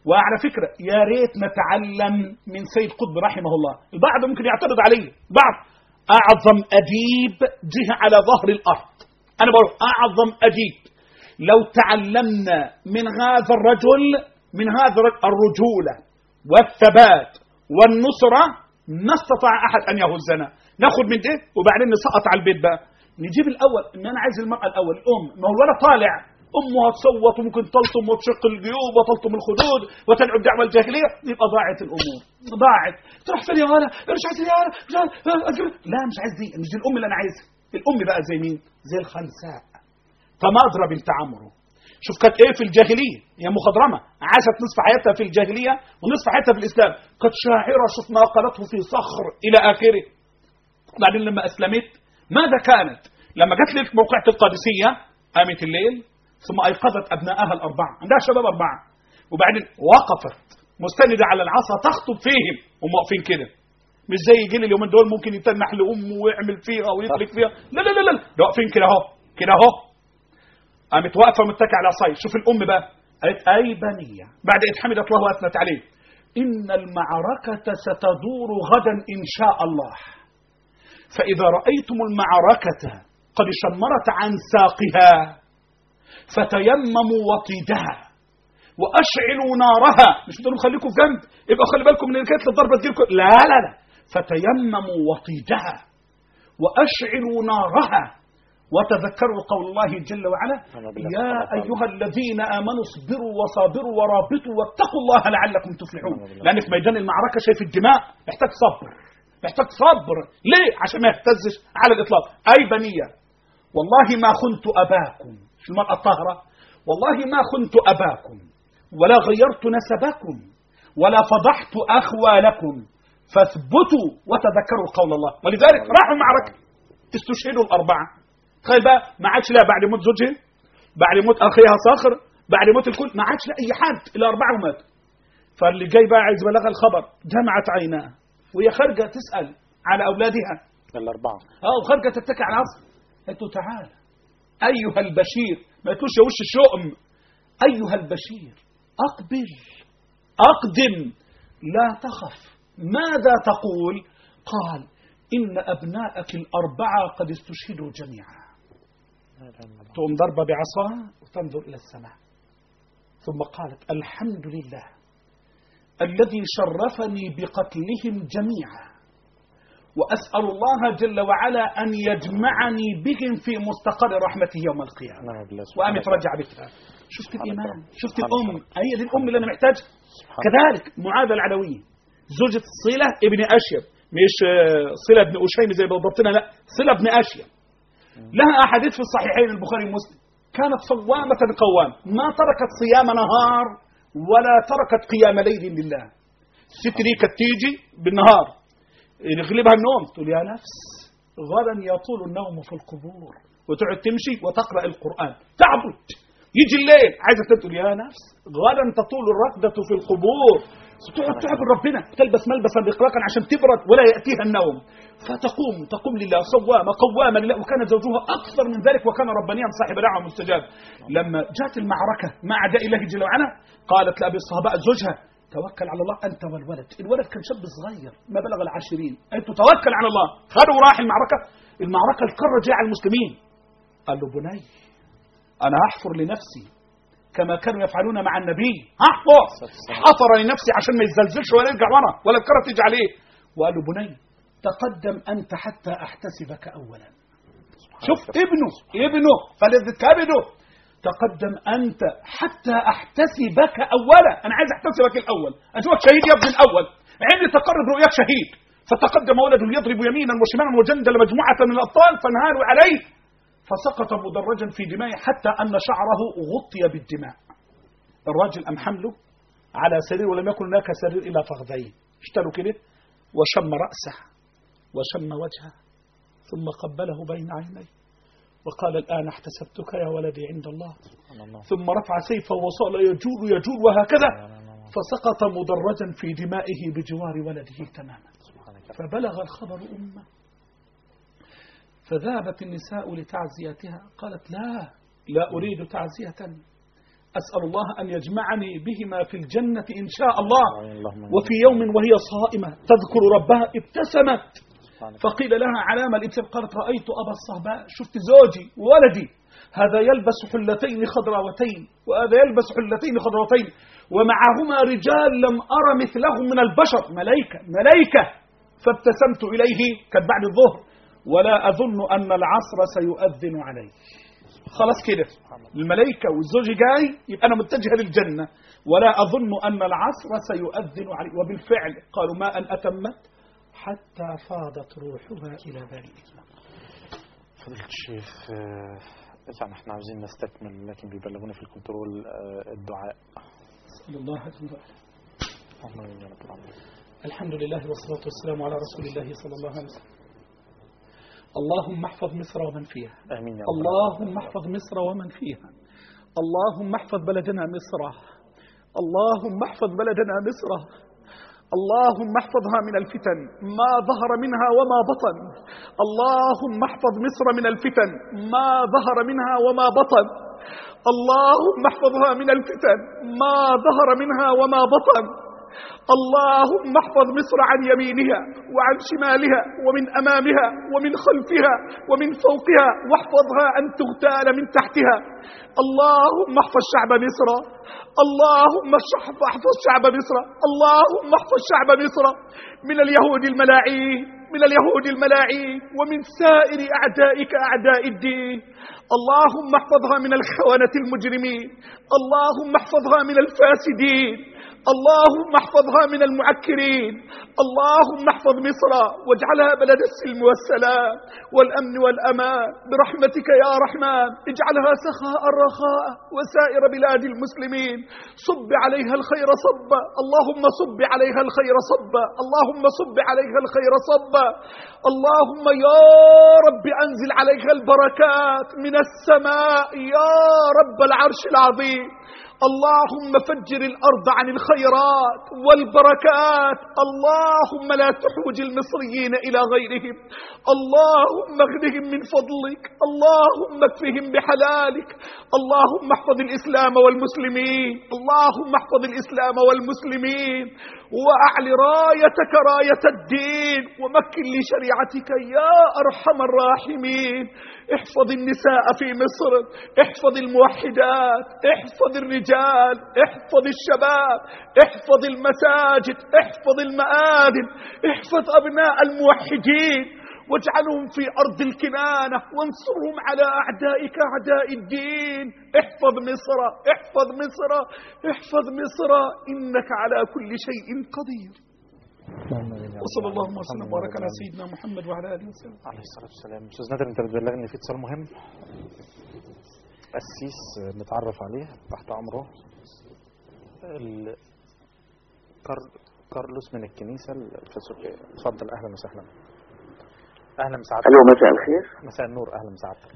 وعلى فكرة يا ريت نتعلم من سيد قطب رحمه الله البعض ممكن يعترض عليه بعض أعظم أديب جه على ظهر الأرض أنا بقول أعظم أديب لو تعلمنا من هذا الرجل من هذا الرجولة والثبات والنصرة ما استطاع أحد أن يهزنا ناخد من ده وبعدين نسقط على البيت بقى نجيب الأول إن أنا عايز المرأة الأول الأم ما هو الولد طالع امها تصوت وممكن تلطم وتشق الجيوب وتلطم الخدود وتدعو الدعوه الجاهليه يبقى ضاعت الامور ضاعت تروح فين يا ولا مش عايز يا ولا مش عايز لا مش عايز دي مش دي الام اللي انا عايزها الام بقى زي مين زي الخنساء تماضره بنت عمرو شوف كانت ايه في الجاهليه هي مخضرمه عاشت نصف حياتها في الجاهليه ونصف حياتها في الاسلام كانت شاعره شوف ما قالته في صخر الى اخره بعدين لما اسلمت ماذا كانت لما جت لك موقعة القادسيه قامت الليل ثم ايقظت ابنائها الاربعه عندها شباب اربعه وبعدين وقفت مستنده على العصا تخطب فيهم هم واقفين كده مش زي جيل اليومين دول ممكن يتنح لامه ويعمل فيها ويطلق فيها لا لا لا لا ده واقفين كده اهو كده اهو قامت واقفه متكئه على عصاي شوف الام بقى قالت اي بنيه بعد ان حمدت الله واثنت عليه ان المعركه ستدور غدا ان شاء الله فاذا رايتم المعركه قد شمرت عن ساقها فتيمموا وطيدها واشعلوا نارها مش بتقولوا خليكم في جنب يبقى خلي بالكم من كانت الضربه تجيلكم لا لا لا فتيمموا وطيدها واشعلوا نارها وتذكروا قول الله جل وعلا يا ايها الذين امنوا اصبروا وصابروا ورابطوا واتقوا الله لعلكم تفلحون لان في ميدان المعركه شايف الدماء محتاج صبر محتاج صبر ليه عشان ما يهتزش على الاطلاق اي بنيه والله ما خنت اباكم في المرأة الطاهرة والله ما خنت أباكم ولا غيرت نسبكم ولا فضحت أخوالكم فاثبتوا وتذكروا قول الله ولذلك راحوا المعركة استشهدوا الأربعة تخيل بقى ما عادش لا بعد موت زوجها بعد موت أخيها صاخر بعد موت الكل ما عادش لا أي حد الأربعة ومات فاللي جاي بقى عايز يبلغها الخبر جمعت عيناها وهي خارجة تسأل على أولادها الأربعة اه وخارجة تتكي على العصر قالت له تعالى أيها البشير ما يقولش يا وش الشؤم أيها البشير أقبل أقدم لا تخف ماذا تقول قال إن أبناءك الأربعة قد استشهدوا جميعا تقوم ضربة بعصاها وتنظر إلى السماء ثم قالت الحمد لله الذي شرفني بقتلهم جميعا وأسأل الله جل وعلا أن يجمعني بهم في مستقر رحمته يوم القيامة نعم بالله وقامت رجع بها شفت الإيمان شفت سبحان الأم الله. هي دي الأم اللي أنا محتاجها كذلك معاذ العلوية زوجة صلة ابن أشيب مش آه، صلة ابن أشيم زي بالضبطنا لا صلة ابن أشيب لها أحاديث في الصحيحين البخاري ومسلم كانت صوامة قوام ما تركت صيام نهار ولا تركت قيام ليل لله الست دي كانت تيجي بالنهار يغلبها النوم تقول يا نفس غدا يطول النوم في القبور وتقعد تمشي وتقرأ القرآن تعبد يجي الليل عايزة تقول يا نفس غدا تطول الركضة في القبور تقعد تعبد ربنا تلبس ملبسا رقراقا عشان تبرد ولا يأتيها النوم فتقوم تقوم لله صوامة قوامة لله وكان زوجها أكثر من ذلك وكان ربانيا صاحب دعوة مستجاب لما جاءت المعركة مع أعداء الله جل وعلا قالت لأبي الصهباء زوجها توكل على الله أنت والولد الولد كان شاب صغير ما بلغ العشرين أنت توكل على الله خدوا وراح المعركة المعركة الكرة جاء على المسلمين قال له بني أنا هحفر لنفسي كما كانوا يفعلون مع النبي هحفر حفر لنفسي عشان ما يتزلزلش ولا يرجع ورا ولا الكرة تيجي عليه وقال له بني تقدم أنت حتى أحتسبك أولا شوف ابنه ابنه فلذ كبده تقدم أنت حتى أحتسبك أولا أنا عايز أحتسبك الأول أشوفك شهيد يا ابن الأول عندي تقرب رؤياك شهيد فتقدم ولد يضرب يمينا وشمالا وجندل مجموعة من الأبطال فانهالوا عليه فسقط مدرجا في دمائه حتى أن شعره غطي بالدماء الراجل أم حمله على سرير ولم يكن هناك سرير إلا فخذيه اشتلوا كده وشم رأسه وشم وجهه ثم قبله بين عينيه وقال الآن احتسبتك يا ولدي عند الله ثم رفع سيفه وصال يجول يجول وهكذا فسقط مدرجا في دمائه بجوار ولده تماما فبلغ الخبر أمه فذهبت النساء لتعزيتها قالت لا لا أريد تعزية أسأل الله أن يجمعني بهما في الجنة إن شاء الله اللهم آمين. وفي يوم وهي صائمة تذكر ربها ابتسمت سبحانك. فقيل لها علامة الابتسام قالت رأيت أبا الصهباء شفت زوجي وولدي هذا يلبس حلتين خضراوتين وهذا يلبس حلتين خضراوتين ومعهما رجال لم أرى مثلهم من البشر ملائكة ملائكة فابتسمت إليه كان بعد الظهر ولا أظن أن العصر سيؤذن علي خلاص كده الملائكة والزوج جاي يبقى أنا متجه للجنة ولا أظن أن العصر سيؤذن علي وبالفعل قالوا ما أن أتمت حتى فاضت روحها إلى بارئها فضيلة الشيخ آه، يعني احنا عاوزين نستكمل لكن بيبلغونا في الكنترول آه، الدعاء أسأل الله عز وجل اللهم آمين يا رب العالمين الحمد لله والصلاة والسلام على رسول الله صلى الله عليه وسلم اللهم احفظ مصر ومن فيها امين يا رب اللهم احفظ مصر ومن فيها اللهم احفظ بلدنا مصر اللهم احفظ بلدنا مصر اللهم احفظها من الفتن ما ظهر منها وما بطن اللهم احفظ مصر من الفتن ما ظهر منها وما بطن اللهم احفظها من الفتن ما ظهر منها وما بطن اللهم احفظ مصر عن يمينها وعن شمالها ومن امامها ومن خلفها ومن فوقها واحفظها ان تغتال من تحتها اللهم احفظ شعب مصر اللهم احفظ احفظ شعب مصر اللهم احفظ شعب مصر من اليهود الملاعين من اليهود الملاعين ومن سائر اعدائك اعداء الدين اللهم احفظها من الخونة المجرمين اللهم احفظها من الفاسدين اللهم احفظها من المعكرين اللهم احفظ مصر واجعلها بلد السلم والسلام والأمن والأمان برحمتك يا رحمن اجعلها سخاء رخاء وسائر بلاد المسلمين صب عليها الخير صبا اللهم صب عليها الخير صبا اللهم صب عليها الخير صبا اللهم يا رب أنزل عليها البركات من السماء يا رب العرش العظيم اللهم فجر الأرض عن الخيرات والبركات اللهم لا تحوج المصريين إلى غيرهم اللهم اغنهم من فضلك اللهم اكفهم بحلالك اللهم احفظ الإسلام والمسلمين اللهم احفظ الإسلام والمسلمين وأعل رايتك راية الدين ومكن لشريعتك يا أرحم الراحمين احفظ النساء في مصر احفظ الموحدات احفظ الرجال احفظ الشباب احفظ المساجد احفظ المآذن احفظ أبناء الموحدين واجعلهم في أرض الكنانة وانصرهم على أعدائك أعداء الدين احفظ مصر احفظ مصر احفظ مصر إنك على كل شيء قدير اللهم آمين يا رب وصلى الله العالمين. وسلم اللهم وبارك على آمين. سيدنا محمد وعلى آله وسلم عليه الصلاة والسلام أستاذ نادر أنت بتبلغني إن في اتصال مهم قسيس نتعرف عليه تحت أمره ال... كار... كارلوس من الكنيسة الفسوقية اتفضل أهلا وسهلا أهلا مساعدتك الو مساء الخير مساء النور أهلا مساعدتك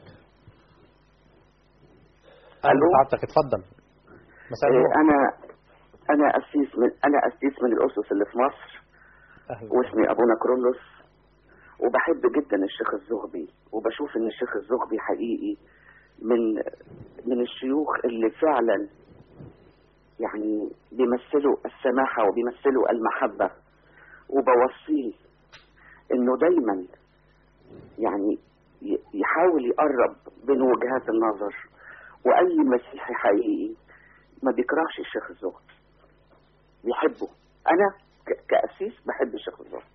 أهلا ألو؟ مساعدتك اتفضل مساء إيه، النور انا انا اسيس من انا اسيس من الاسس اللي في مصر أهلا واسمي ابونا كرولوس وبحب جدا الشيخ الزغبي وبشوف ان الشيخ الزغبي حقيقي من من الشيوخ اللي فعلا يعني بيمثلوا السماحة وبيمثلوا المحبة وبوصيه انه دايما يعني ي- يحاول يقرب بين وجهات النظر واي مسيحي حقيقي ما بيكرهش الشيخ الزغبي بيحبه انا ك- كأسيس بحب الشيخ الزغبي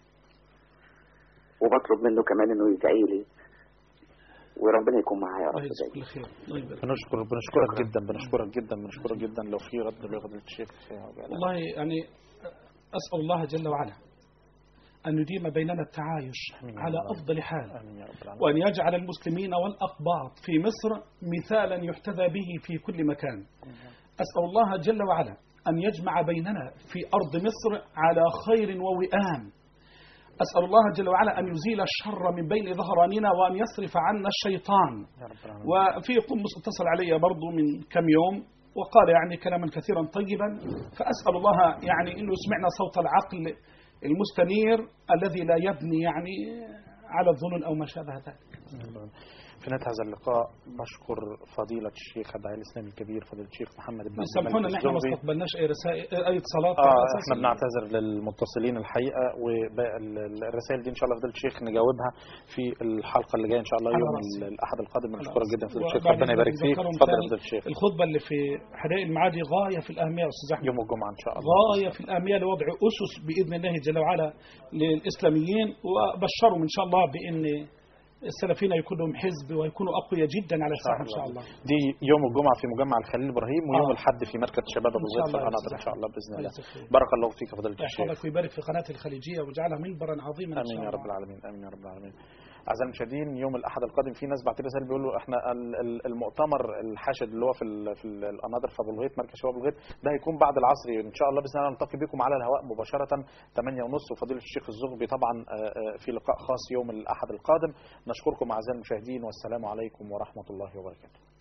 وبطلب منه كمان انه يدعي لي وربنا يكون معايا يا الله رب يجزيك دايما كل خير الله يبارك بنشكر بنشكرك جدا بنشكرك جدا بنشكرك جدا لو في رد لفضيلة الشيخ والله يعني أسأل الله جل وعلا أن يديم بيننا التعايش آمين يا على رب. أفضل حال آمين يا رب العالمين وأن يجعل المسلمين والأقباط في مصر مثالا يحتذى به في كل مكان أسأل الله جل وعلا أن يجمع بيننا في أرض مصر على خير ووئام أسأل الله جل وعلا أن يزيل الشر من بين ظهراننا وأن يصرف عنا الشيطان يا رب العالمين وفي قمص اتصل علي برضو من كم يوم وقال يعني كلاما كثيرا طيبا فأسأل الله يعني أنه يسمعنا صوت العقل المستنير الذي لا يبني يعني على الظنون أو ما شابه ذلك في نهاية هذا اللقاء بشكر فضيلة الشيخ الداعية الإسلامي الكبير فضيلة الشيخ محمد بن عبد سامحونا الملك نحن ما الزغبي. استقبلناش أي رسائل أي اتصالات اه على أساس احنا ال- بنعتذر للمتصلين الحقيقه وباقي ال- ال- الرسائل دي ان شاء الله فضيله الشيخ نجاوبها في الحلقه اللي جايه ان شاء الله على يوم رأسي. ال- الاحد القادم على بنشكرك رأسي. جدا فضيله الشيخ وبعدين ربنا يبارك فيك بنذكرهم اتفضل يا تاني فضيله الشيخ الخطبة اللي في حدائق المعادي غاية في الأهمية يا أستاذ أحمد يوم الجمعه ان شاء الله غاية في الأهمية لوضع أسس بإذن الله جل وعلا للإسلاميين وبشرهم إن شاء الله بأن السلفيين يكون لهم حزب ويكونوا أقوياء جدا على الساحة إن شاء الله دي يوم الجمعه في مجمع الخليل ابراهيم ويوم آه. الاحد في مركز شباب ابو إن شاء زيد في الله يا القناطر أستاذ ان شاء الله باذن الله الله يجزاك خير. بارك الله فيك يا فضيله الشيخ يحفظك ويبارك في قناة الخليجية ويجعلها منبرا عظيما إن امين شاء يا الله رب العالمين امين يا رب العالمين اعزائي المشاهدين يوم الاحد القادم في ناس بعت رسائل بيقولوا احنا ال- ال- المؤتمر الحاشد اللي هو في ال- في ال- القناطر في ابو الغيط مركز شباب ابو الغيط ده هيكون بعد العصر ان شاء الله باذن الله نلتقي بكم على الهواء مباشره 8 ونص وفضيله الشيخ الزغبي طبعا آه، آه، في لقاء خاص يوم الاحد القادم نشكركم اعزائي المشاهدين والسلام عليكم ورحمه الله وبركاته